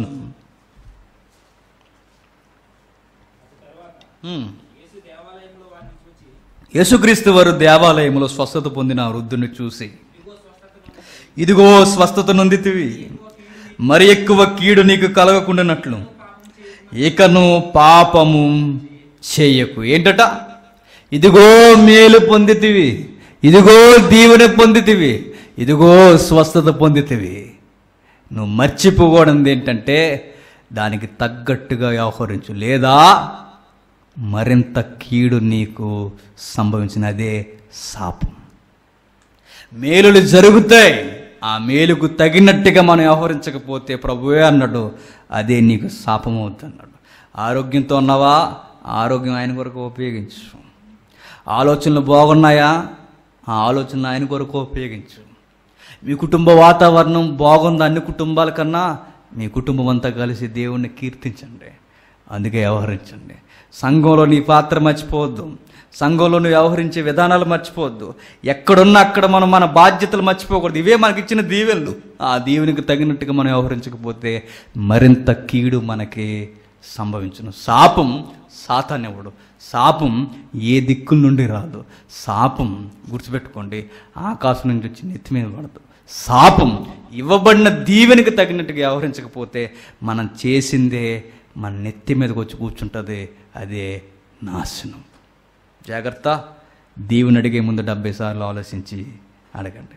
యేసు దేవాలయంలో వారిని చూచి యేసుక్రీస్తు వారు దేవాలయంలో స్వస్థత పొందిన ఆ వృద్ధుని చూసి ఇదిగో స్వస్థత ఇదిగో స్వస్థత నొంది నొందితివి మరి ఎక్కువ కీడు నీకు కలగకుండానట్లు ఇకను పాపము చేయకు ఏంటట ఇదిగో మేలు పొందితివి ఇదిగో దీవెన పొందితివి ఇదిగో స్వస్థత పొందితివి నువ్వు మర్చిపోకూడదు ఏంటంటే దానికి తగ్గట్టుగా వ్యవహరించు లేదా మరింత కీడు నీకు సంభవించిన అదే శాపం మేలులు జరుగుతాయి ఆ మేలుకు తగినట్టుగా మనం వ్యవహరించకపోతే ప్రభువే అన్నాడు అదే నీకు శాపం అవుతుంది అన్నాడు ఆరోగ్యంతో ఉన్నావా ఆరోగ్యం ఆయన కొరకు ఉపయోగించు ఆలోచనలు బాగున్నాయా ఆ ఆలోచనలు ఆయన కొరకు ఉపయోగించు మీ కుటుంబ వాతావరణం బాగుంది అన్ని కుటుంబాల కన్నా మీ కుటుంబం అంతా కలిసి దేవుణ్ణి కీర్తించండి అందుకే వ్యవహరించండి సంఘంలో నీ పాత్ర మర్చిపోవద్దు సంఘంలో నువ్వు వ్యవహరించే విధానాలు మర్చిపోవద్దు ఎక్కడున్నా అక్కడ మనం మన బాధ్యతలు మర్చిపోకూడదు ఇవే మనకి ఇచ్చిన దీవెనలు ఆ దీవెనికి తగినట్టుగా మనం వ్యవహరించకపోతే మరింత కీడు మనకి సంభవించును శాపం సాతానివ్వడు శాపం ఏ దిక్కుల నుండి రాదు శాపం గుర్తుపెట్టుకోండి ఆకాశం నుంచి వచ్చి నెత్తి మీద పడదు శాపం ఇవ్వబడిన దీవెనికి తగినట్టుగా వ్యవహరించకపోతే మనం చేసిందే మన నెత్తి మీదకి వచ్చి కూర్చుంటుంది అదే నాశనం జాగ్రత్త దీవుని అడిగే ముందు డెబ్బై సార్లు ఆలోచించి అడగండి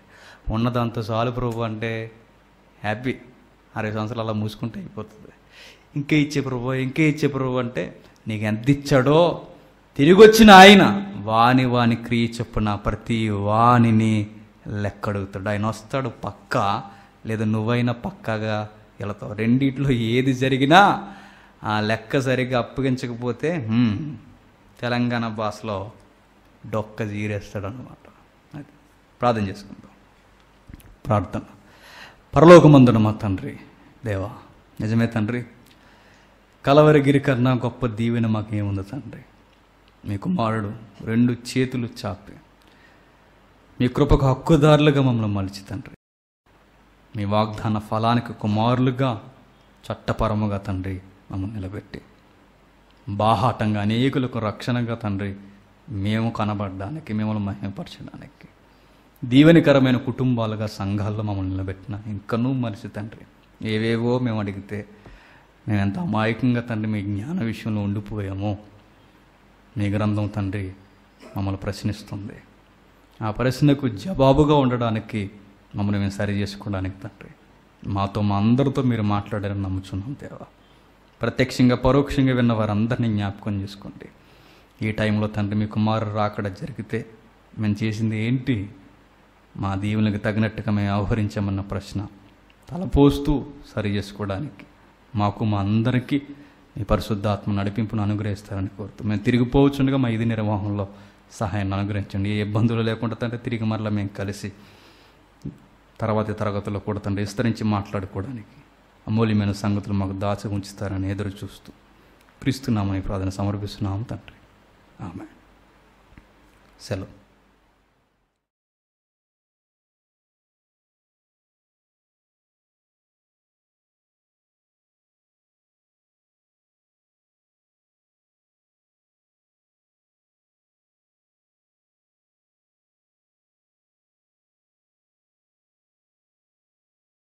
ఉన్నదంతా చాలు ప్రభు అంటే హ్యాపీ అరవై సంవత్సరాలు అలా మూసుకుంటే అయిపోతుంది ఇంకే ఇచ్చే ప్రభు ఇంకే ఇచ్చే ప్రభు అంటే నీకు ఎంత ఇచ్చాడో తిరిగి వచ్చిన ఆయన వాని వాని క్రియ చొప్పున ప్రతి వానిని లెక్కడుగుతాడు ఆయన వస్తాడు పక్క లేదా నువ్వైనా పక్కాగా వెళతావు రెండిట్లో ఏది జరిగినా ఆ లెక్క సరిగ్గా అప్పగించకపోతే హ్మ్, తెలంగాణ భాషలో డొక్క జీరేస్తాడు అనమాట అది ప్రార్థన చేసుకుందాం ప్రార్థన పరలోకమందున మా తండ్రి దేవా నిజమే తండ్రి కలవరగిరి కన్నా గొప్ప దీవెన మాకేముంది తండ్రి మీ కుమారుడు రెండు చేతులు చాపి మీ కృపకు హక్కుదారులుగా మమ్మల్ని మలిచి తండ్రి మీ వాగ్దాన ఫలానికి కుమారులుగా చట్టపరముగా తండ్రి మమ్మల్ని నిలబెట్టి బాహాటంగా అనేకులకు రక్షణగా తండ్రి మేము కనబడడానికి మిమ్మల్ని మహిమపరచడానికి దీవెనికరమైన కుటుంబాలుగా సంఘాల్లో మమ్మల్ని నిలబెట్టిన ఇంకనూ మనిషి తండ్రి ఏవేవో మేము అడిగితే మేము ఎంత అమాయకంగా తండ్రి మీ జ్ఞాన విషయంలో ఉండిపోయామో మీ గ్రంథం తండ్రి మమ్మల్ని ప్రశ్నిస్తుంది ఆ ప్రశ్నకు జవాబుగా ఉండడానికి మమ్మల్ని మేము సరి చేసుకోవడానికి తండ్రి మాతో మా అందరితో మీరు మాట్లాడారని నమ్ముచున్నాం దేవా ప్రత్యక్షంగా పరోక్షంగా విన్న వారందరినీ జ్ఞాపకం చేసుకోండి ఈ టైంలో తండ్రి మీ కుమారు రాకడ జరిగితే మేము చేసింది ఏంటి మా దీవులకు తగినట్టుగా మేము వ్యవహరించామన్న ప్రశ్న తలపోస్తూ సరి చేసుకోవడానికి మాకు మా అందరికీ మీ పరిశుద్ధాత్మ నడిపింపును అనుగ్రహిస్తారని కోరుతూ మేము తిరిగిపోవచ్చుండగా మా ఇది నిర్వాహంలో సహాయాన్ని అనుగ్రహించండి ఏ ఇబ్బందులు లేకుండా తండ్రి తిరిగి మరలా మేము కలిసి తర్వాతి తరగతుల్లో కూడా తండ్రి విస్తరించి మాట్లాడుకోవడానికి అమూల్యమైన సంగతులు మాకు దాచి ఉంచుతారని ఎదురు చూస్తూ క్రీస్తున్నామని ప్రార్థన సమర్పిస్తున్నాము తండ్రి ఆమె సెలవు